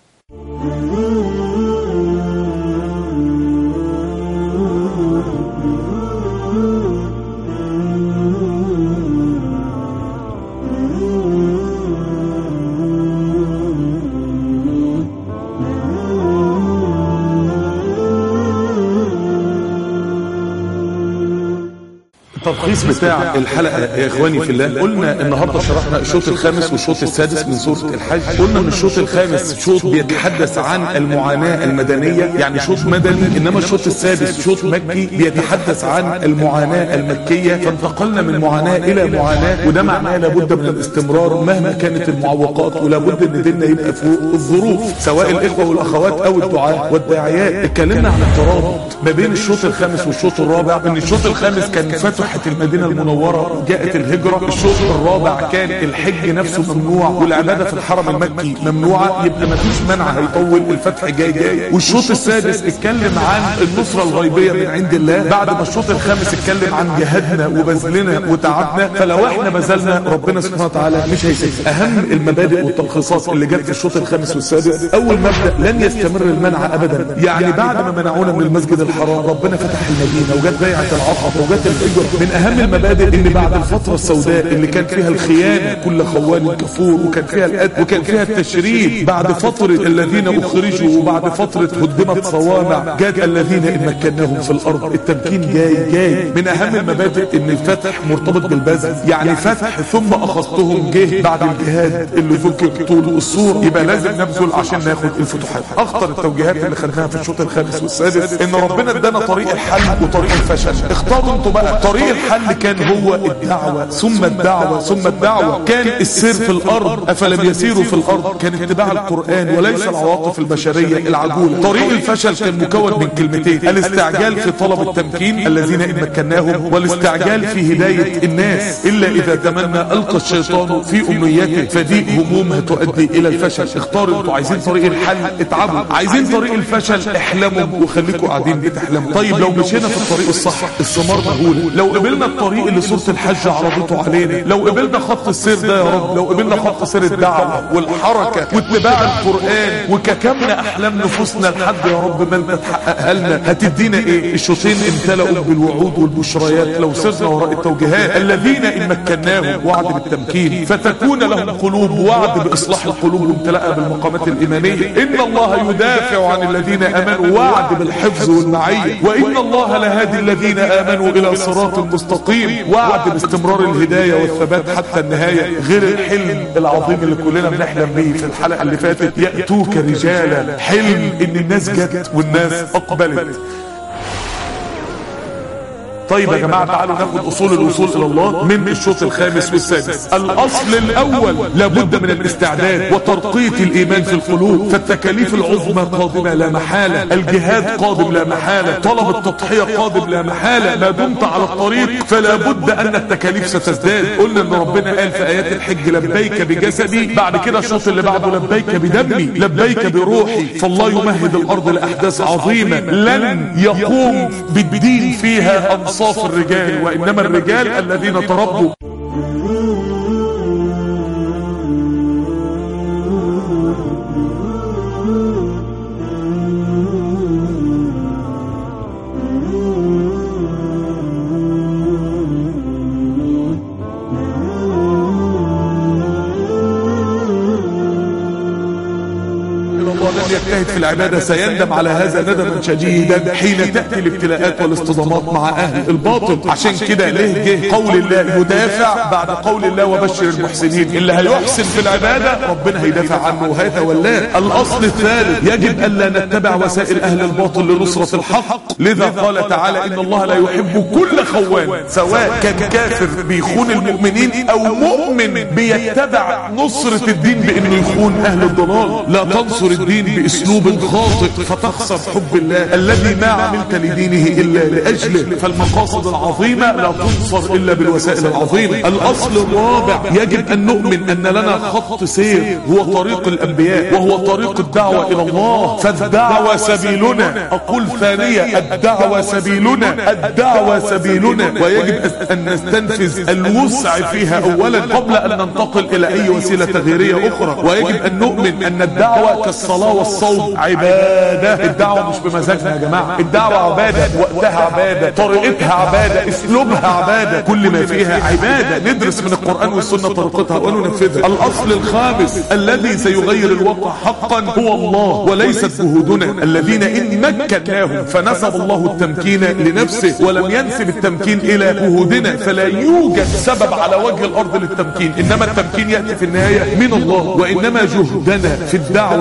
التلخيص بتاع الحلقه يا اخواني في الله قلنا النهارده شرحنا الشوط الخامس والشوط السادس من سوره الحج قلنا ان الشوط الخامس شوط بيتحدث عن المعاناه المدنيه يعني شوط مدني انما الشوط السادس شوط مكي بيتحدث عن المعاناه المكيه فانتقلنا من معاناه الى معاناه وده معناه لابد من الاستمرار مهما كانت المعوقات ولابد ان ديننا يبقى فوق الظروف سواء الاخوه والاخوات او الدعاء والداعيات اتكلمنا عن الترابط ما بين الشوط الخامس والشوط الرابع ان الشوط الخامس كان فتح فتحت المدينة المنورة جاءت الهجرة الشوط الرابع كان الحج نفسه ممنوع والعبادة في الحرم المكي ممنوعة يبقى ما فيش منع هيطول الفتح جاي جاي والشوط السادس اتكلم عن النصرة الغيبية من عند الله بعد ما الشوط الخامس اتكلم عن جهادنا وبذلنا وتعبنا فلو احنا بذلنا ربنا سبحانه وتعالى مش هيسيبنا اهم المبادئ والتلخيصات اللي جت في الشوط الخامس والسادس اول مبدأ لن يستمر المنع ابدا يعني بعد ما منعونا من المسجد الحرام ربنا فتح المدينة وجت بيعة العقبة وجت الهجرة من اهم المبادئ ان بعد الفترة السوداء اللي كان فيها الخيانة كل خوان كفور وكان فيها القتل وكان فيها التشريد بعد فترة الذين اخرجوا وبعد فترة هدمت صوامع جاء الذين ان مكناهم في الارض التمكين جاي جاي من اهم المبادئ ان الفتح مرتبط بالبذل يعني فتح ثم اخذتهم جه بعد الجهاد اللي فك طول الصورة يبقى لازم نبذل عشان ناخد الفتوحات اخطر التوجيهات اللي خدناها في الشوط الخامس والسادس ان ربنا ادانا طريق الحل وطريق الفشل اختاروا انتوا بقى طريق الحل كان هو الدعوة ثم الدعوة ثم الدعوة كان السير في الارض افلم يسيروا في الارض كان اتباع القرآن وليس العواطف البشرية العجولة طريق الفشل كان مكون من كلمتين الاستعجال في طلب التمكين الذين ان مكناهم والاستعجال في هداية الناس الا اذا تمنى القى الشيطان في امنيته فدي هموم هتؤدي الى الفشل اختاروا انتوا عايزين طريق الحل اتعبوا عايزين طريق الفشل احلموا وخليكم قاعدين بتحلموا طيب لو مشينا في الطريق الصح الثمار مهولة لو قبلنا الطريق اللي سورة الحج عرضته علينا لو قبلنا خط السير ده يا رب لو قبلنا خط سير الدعوة والحركة واتباع القرآن وككمنا احلام نفوسنا لحد يا رب ما انت تحققها لنا هتدينا ايه الشوطين امتلأوا بالوعود والبشريات لو سرنا وراء التوجيهات الذين ان مكناهم وعد بالتمكين فتكون لهم قلوب وعد باصلاح القلوب وامتلاءها بالمقامات الايمانيه ان الله يدافع عن الذين امنوا وعد بالحفظ والمعيه وان الله لهادي الذين امنوا الى صراط مستقيم وعد باستمرار الهدايه والثبات حتى النهايه غير الحلم العظيم اللي كلنا بنحلم بيه في الحلقه اللي فاتت ياتوك رجالا حلم ان الناس جت والناس اقبلت طيب يا جماعة تعالوا ناخد اصول الوصول الى الله من الشوط الخامس والسادس الاصل الاول لابد من الاستعداد وترقية الايمان في القلوب فالتكاليف العظمى قادمة لا محالة الجهاد قادم لا محالة طلب التضحية قادم لا محالة ما دمت على الطريق فلا بد ان التكاليف ستزداد قلنا ان ربنا قال في ايات الحج لبيك بجسدي بعد كده الشوط اللي بعده لبيك بدمي لبيك بروحي فالله يمهد الارض لاحداث عظيمة لن يقوم بالدين فيها انصار انصاف الرجال وانما الرجال الذين تربوا لن يجتهد في العبادة سيندم على هذا ندما شديدا حين تأتي الابتلاءات والاصطدامات مع أهل الباطل عشان كده ليه جه قول الله يدافع بعد قول الله وبشر المحسنين اللي هيحسن في العبادة ربنا هيدافع عنه وهذا والله الأصل الثالث يجب ألا نتبع وسائل أهل الباطل لنصرة الحق لذا قال تعالى إن الله لا يحب كل خوان سواء كان كافر بيخون المؤمنين أو مؤمن بيتبع نصرة الدين بأنه يخون أهل الضلال لا تنصر الدين باسلوب خاطئ فتخسر حب الله الذي ما عملت لدينه الا لاجله فالمقاصد العظيمه لا تنصر الا بالوسائل العظيمه الاصل الرابع يجب ان نؤمن ان لنا خط سير هو طريق الانبياء وهو طريق الدعوه الى الله فالدعوه سبيلنا اقول ثانيه الدعوه سبيلنا الدعوه سبيلنا ويجب ان نستنفذ الوسع فيها اولا قبل ان ننتقل الى اي وسيله تغييريه اخرى ويجب ان نؤمن ان الدعوه كالصلاه والصوم عبادة الدعوة مش بمزاجنا يا جماعة الدعوة عبادة وقتها عبادة طريقتها عبادة اسلوبها عبادة كل ما فيها عبادة ندرس من القرآن والسنة طريقتها وننفذها الاصل الخامس الذي سيغير الواقع حقا هو الله وليست جهودنا الذين ان مكناهم فنسب الله التمكين لنفسه ولم ينسب التمكين الى جهودنا فلا يوجد سبب على وجه الارض للتمكين انما التمكين يأتي في النهاية من الله وانما جهدنا في الدعوة والنزول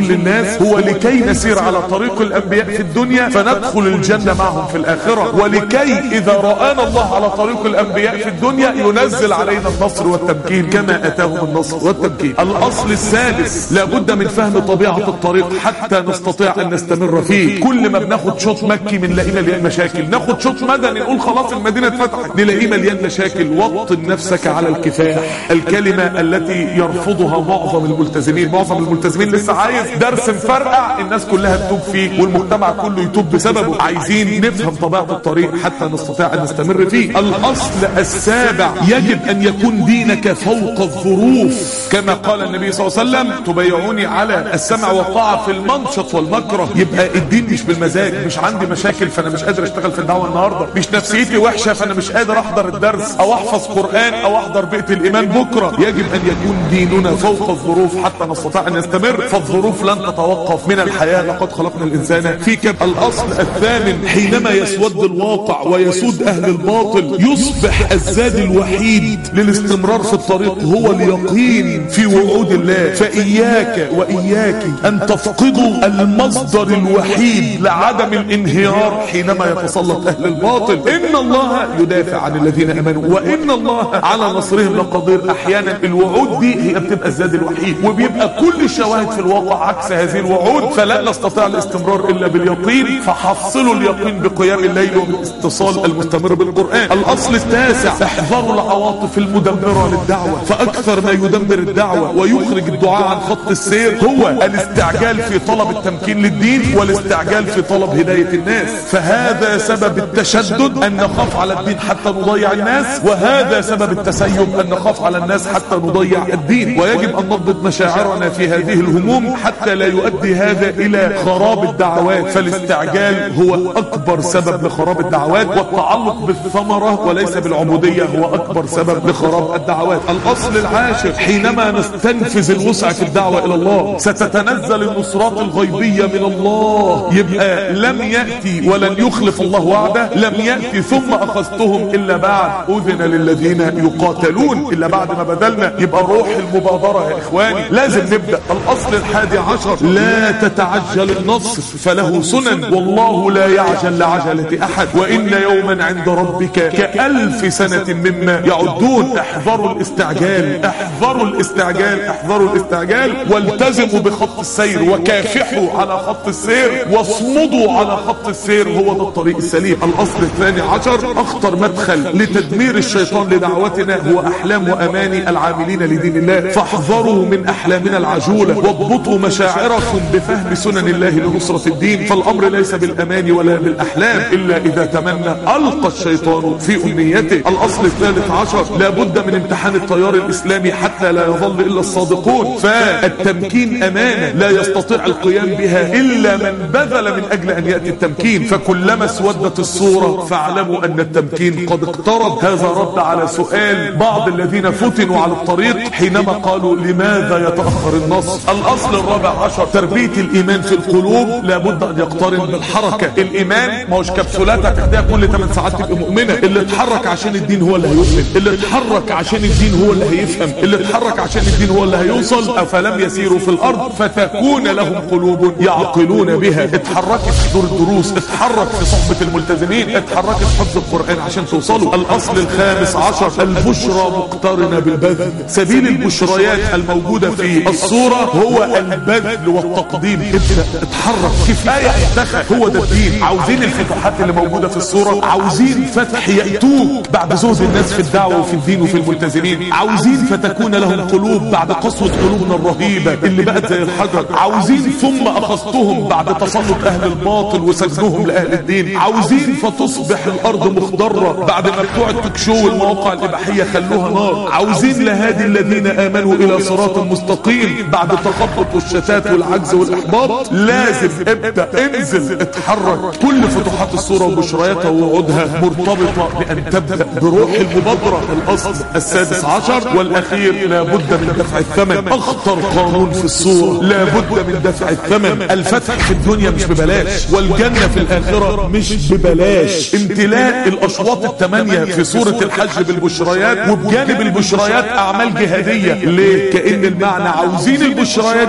الرسول للناس هو لكي نسير على طريق الانبياء في الدنيا فندخل الجنة معهم في الاخرة ولكي اذا رآنا الله على طريق الانبياء في الدنيا ينزل علينا النصر والتمكين كما اتاهم النصر والتمكين الاصل السادس لابد من فهم طبيعة الطريق حتى نستطيع ان نستمر فيه كل ما بناخد شوط مكي بنلاقيه مليان مشاكل ناخد شوط مدني نقول خلاص المدينة اتفتحت نلاقيه مليان مشاكل وطن نفسك على الكفاح الكلمة التي يرفضها معظم الملتزمين معظم الملتزمين لسه عايز درس مفرقع الناس كلها تتوب فيه والمجتمع كله يتوب بسببه عايزين نفهم طبيعة الطريق حتى نستطيع ان نستمر فيه الاصل السابع يجب ان يكون دينك فوق الظروف كما قال النبي صلى الله عليه وسلم تبايعوني على السمع والطاعة في المنشط والمكره يبقى الدين مش بالمزاج مش عندي مشاكل فانا مش قادر اشتغل في الدعوة النهاردة مش نفسيتي وحشة فانا مش قادر احضر الدرس او احفظ قرآن او احضر بيت الايمان بكرة يجب ان يكون ديننا فوق الظروف حتى نستطيع ان نستمر فالظروف لن تتوقف من الحياة لقد خلقنا الانسان في كم الاصل الثامن حينما يسود الواقع ويسود اهل الباطل يصبح الزاد الوحيد للاستمرار في الطريق هو اليقين في وعود الله فاياك واياك ان تفقدوا المصدر الوحيد لعدم الانهيار حينما يتسلط اهل الباطل ان الله يدافع عن الذين امنوا وان الله على نصرهم لقدير احيانا الوعود دي هي بتبقى الزاد الوحيد وبيبقى كل الشواهد في الواقع عكس هذه الوعود فلن نستطيع الاستمرار الا باليقين فحصلوا اليقين بقيام الليل والاتصال المستمر بالقران الاصل التاسع احذروا العواطف المدمره للدعوه فاكثر ما يدمر الدعوه ويخرج الدعاء عن خط السير هو الاستعجال في طلب التمكين للدين والاستعجال في طلب هدايه الناس فهذا سبب التشدد ان نخاف على الدين حتى نضيع الناس وهذا سبب التسيب ان نخاف على الناس حتى نضيع الدين ويجب ان نضبط مشاعرنا في هذه الهموم حتى لا يؤدي هذا الى خراب الدعوات فالاستعجال هو اكبر سبب لخراب الدعوات والتعلق بالثمرة وليس بالعبودية هو اكبر سبب لخراب الدعوات الاصل العاشر حينما نستنفذ الوسع في الدعوة الى الله ستتنزل النصرات الغيبية من الله يبقى لم يأتي ولن يخلف الله وعده لم يأتي ثم اخذتهم الا بعد اذن للذين يقاتلون الا بعد ما بدلنا يبقى روح المبادرة يا اخواني لازم نبدأ الاصل الحادي عشر لا تتعجل النصر فله سنن والله لا يعجل لعجلة احد وان يوما عند ربك كألف سنة مما يعدون احذروا الاستعجال احذروا الاستعجال احذروا الاستعجال والتزموا بخط السير وكافحوا على خط السير واصمدوا على خط السير هو ده الطريق السليم الاصل الثاني عشر اخطر مدخل لتدمير الشيطان لدعوتنا هو احلام واماني العاملين لدين الله فاحذروا من احلامنا العجولة واضبطوا مشاعركم بفهم سنن الله لنصرة الدين فالامر ليس بالاماني ولا بالاحلام الا اذا تمنى القى الشيطان في امنيته الاصل الثالث عشر لابد من امتحان التيار الاسلامي حتى لا يظل الا الصادقون فالتمكين امانة لا يستطيع القيام بها الا من بذل من اجل ان يأتي التمكين فكلما اسودت الصورة فاعلموا ان التمكين قد اقترب هذا رد على سؤال بعض الذين فتنوا على الطريق حينما قالوا لماذا يتأخر النصر الاصل الرابع عشر تربية الايمان في القلوب لابد ان يقترن بالحركة الايمان ما هوش كبسولات هتاخدها كل 8 ساعات تبقى مؤمنة اللي اتحرك عشان الدين هو اللي هيؤمن اللي اتحرك عشان الدين هو اللي هيفهم اللي اتحرك عشان الدين هو اللي هيوصل افلم يسيروا في الارض فتكون لهم قلوب يعقلون بها اتحركت في دور الدروس اتحرك في صحبة الملتزمين اتحركت في حفظ القرآن عشان توصلوا الاصل الخامس عشر البشرى مقترنة بالبذل سبيل البشريات الموجودة في الصورة هو البذل والتقديم ابدأ اتحرك كفاية افتخر هو ده الدين عاوزين الفتوحات اللي موجودة في الصورة عاوزين فتح يأتوك بعد زهد الناس في الدعوة وفي الدين وفي الملتزمين عاوزين فتكون لهم قلوب بعد قسوة قلوبنا الرهيبة اللي بقت زي الحجر عاوزين ثم اخذتهم بعد تسلط اهل الباطل وسجنهم لاهل الدين عاوزين فتصبح الارض مخضرة بعد ما بتوع التكشو والمواقع الاباحية خلوها نار عاوزين لهادي الذين امنوا الى صراط مستقيم بعد التخبط والشتات والعجز والاحباط لازم ابدأ انزل اتحرك كل فتوحات الصورة وبشرياتها ووعودها مرتبطة بان تبدأ بروح المبادرة الاصل السادس عشر والاخير لابد من دفع الثمن اخطر قانون في الصورة لابد من دفع الثمن الفتح في الدنيا مش ببلاش والجنة في الاخرة مش ببلاش امتلاء الاشواط الثمانية في سورة الحج بالبشريات وبجانب البشريات اعمال جهادية ليه كأن المعنى عاوزين البشريات ديت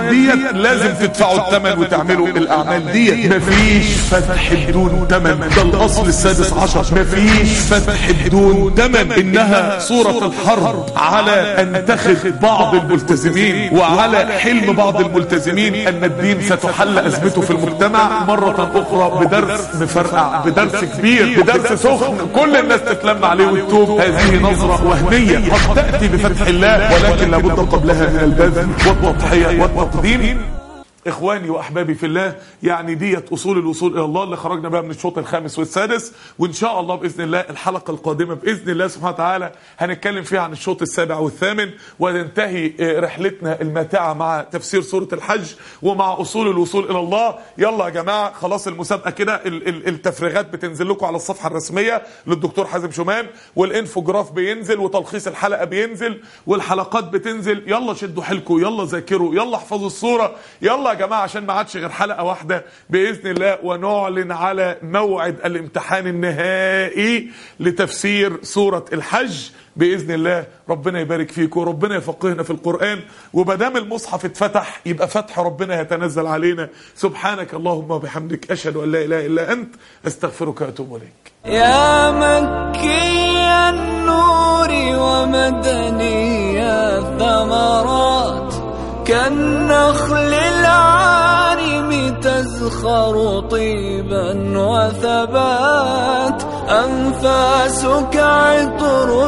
لازم تدفعوا الثمن وتعملوا الاعمال دي مفيش فتح بدون ثمن ده الاصل السادس عشر مفيش فتح بدون ثمن انها صورة الحرب على ان تخذ بعض الملتزمين وعلى حلم بعض الملتزمين ان الدين ستحل ازمته في المجتمع مرة اخرى بدرس مفرقع بدرس كبير بدرس سخن كل الناس تتلم عليه وتتوب هذه نظرة وهمية قد تأتي بفتح الله ولكن لابد قبلها من البذل والتضحية والتقديم اخواني واحبابي في الله يعني ديت اصول الوصول الى الله اللي خرجنا بقى من الشوط الخامس والسادس وان شاء الله باذن الله الحلقه القادمه باذن الله سبحانه وتعالى هنتكلم فيها عن الشوط السابع والثامن وننتهي رحلتنا الماتعه مع تفسير سوره الحج ومع اصول الوصول الى الله يلا يا جماعه خلاص المسابقه كده التفريغات بتنزل لكم على الصفحه الرسميه للدكتور حازم شومان والانفوجراف بينزل وتلخيص الحلقه بينزل والحلقات بتنزل يلا شدوا حيلكم يلا ذاكروا يلا احفظوا الصوره يلا يا جماعه عشان ما عادش غير حلقه واحده باذن الله ونعلن على موعد الامتحان النهائي لتفسير سوره الحج باذن الله ربنا يبارك فيكم وربنا يفقهنا في القران ومادام المصحف اتفتح يبقى فتح ربنا يتنزل علينا سبحانك اللهم وبحمدك اشهد ان لا اله الا انت استغفرك واتوب اليك يا مكي النور ومدني الثمرات كالنخل العارم تزخر طيبا وثبات أنفاسك عطر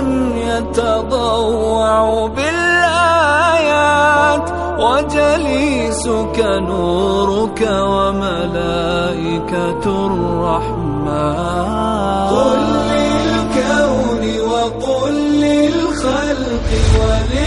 يتضوع بالآيات وجليسك نورك وملائكة الرحمن قل للكون وقل للخلق ولل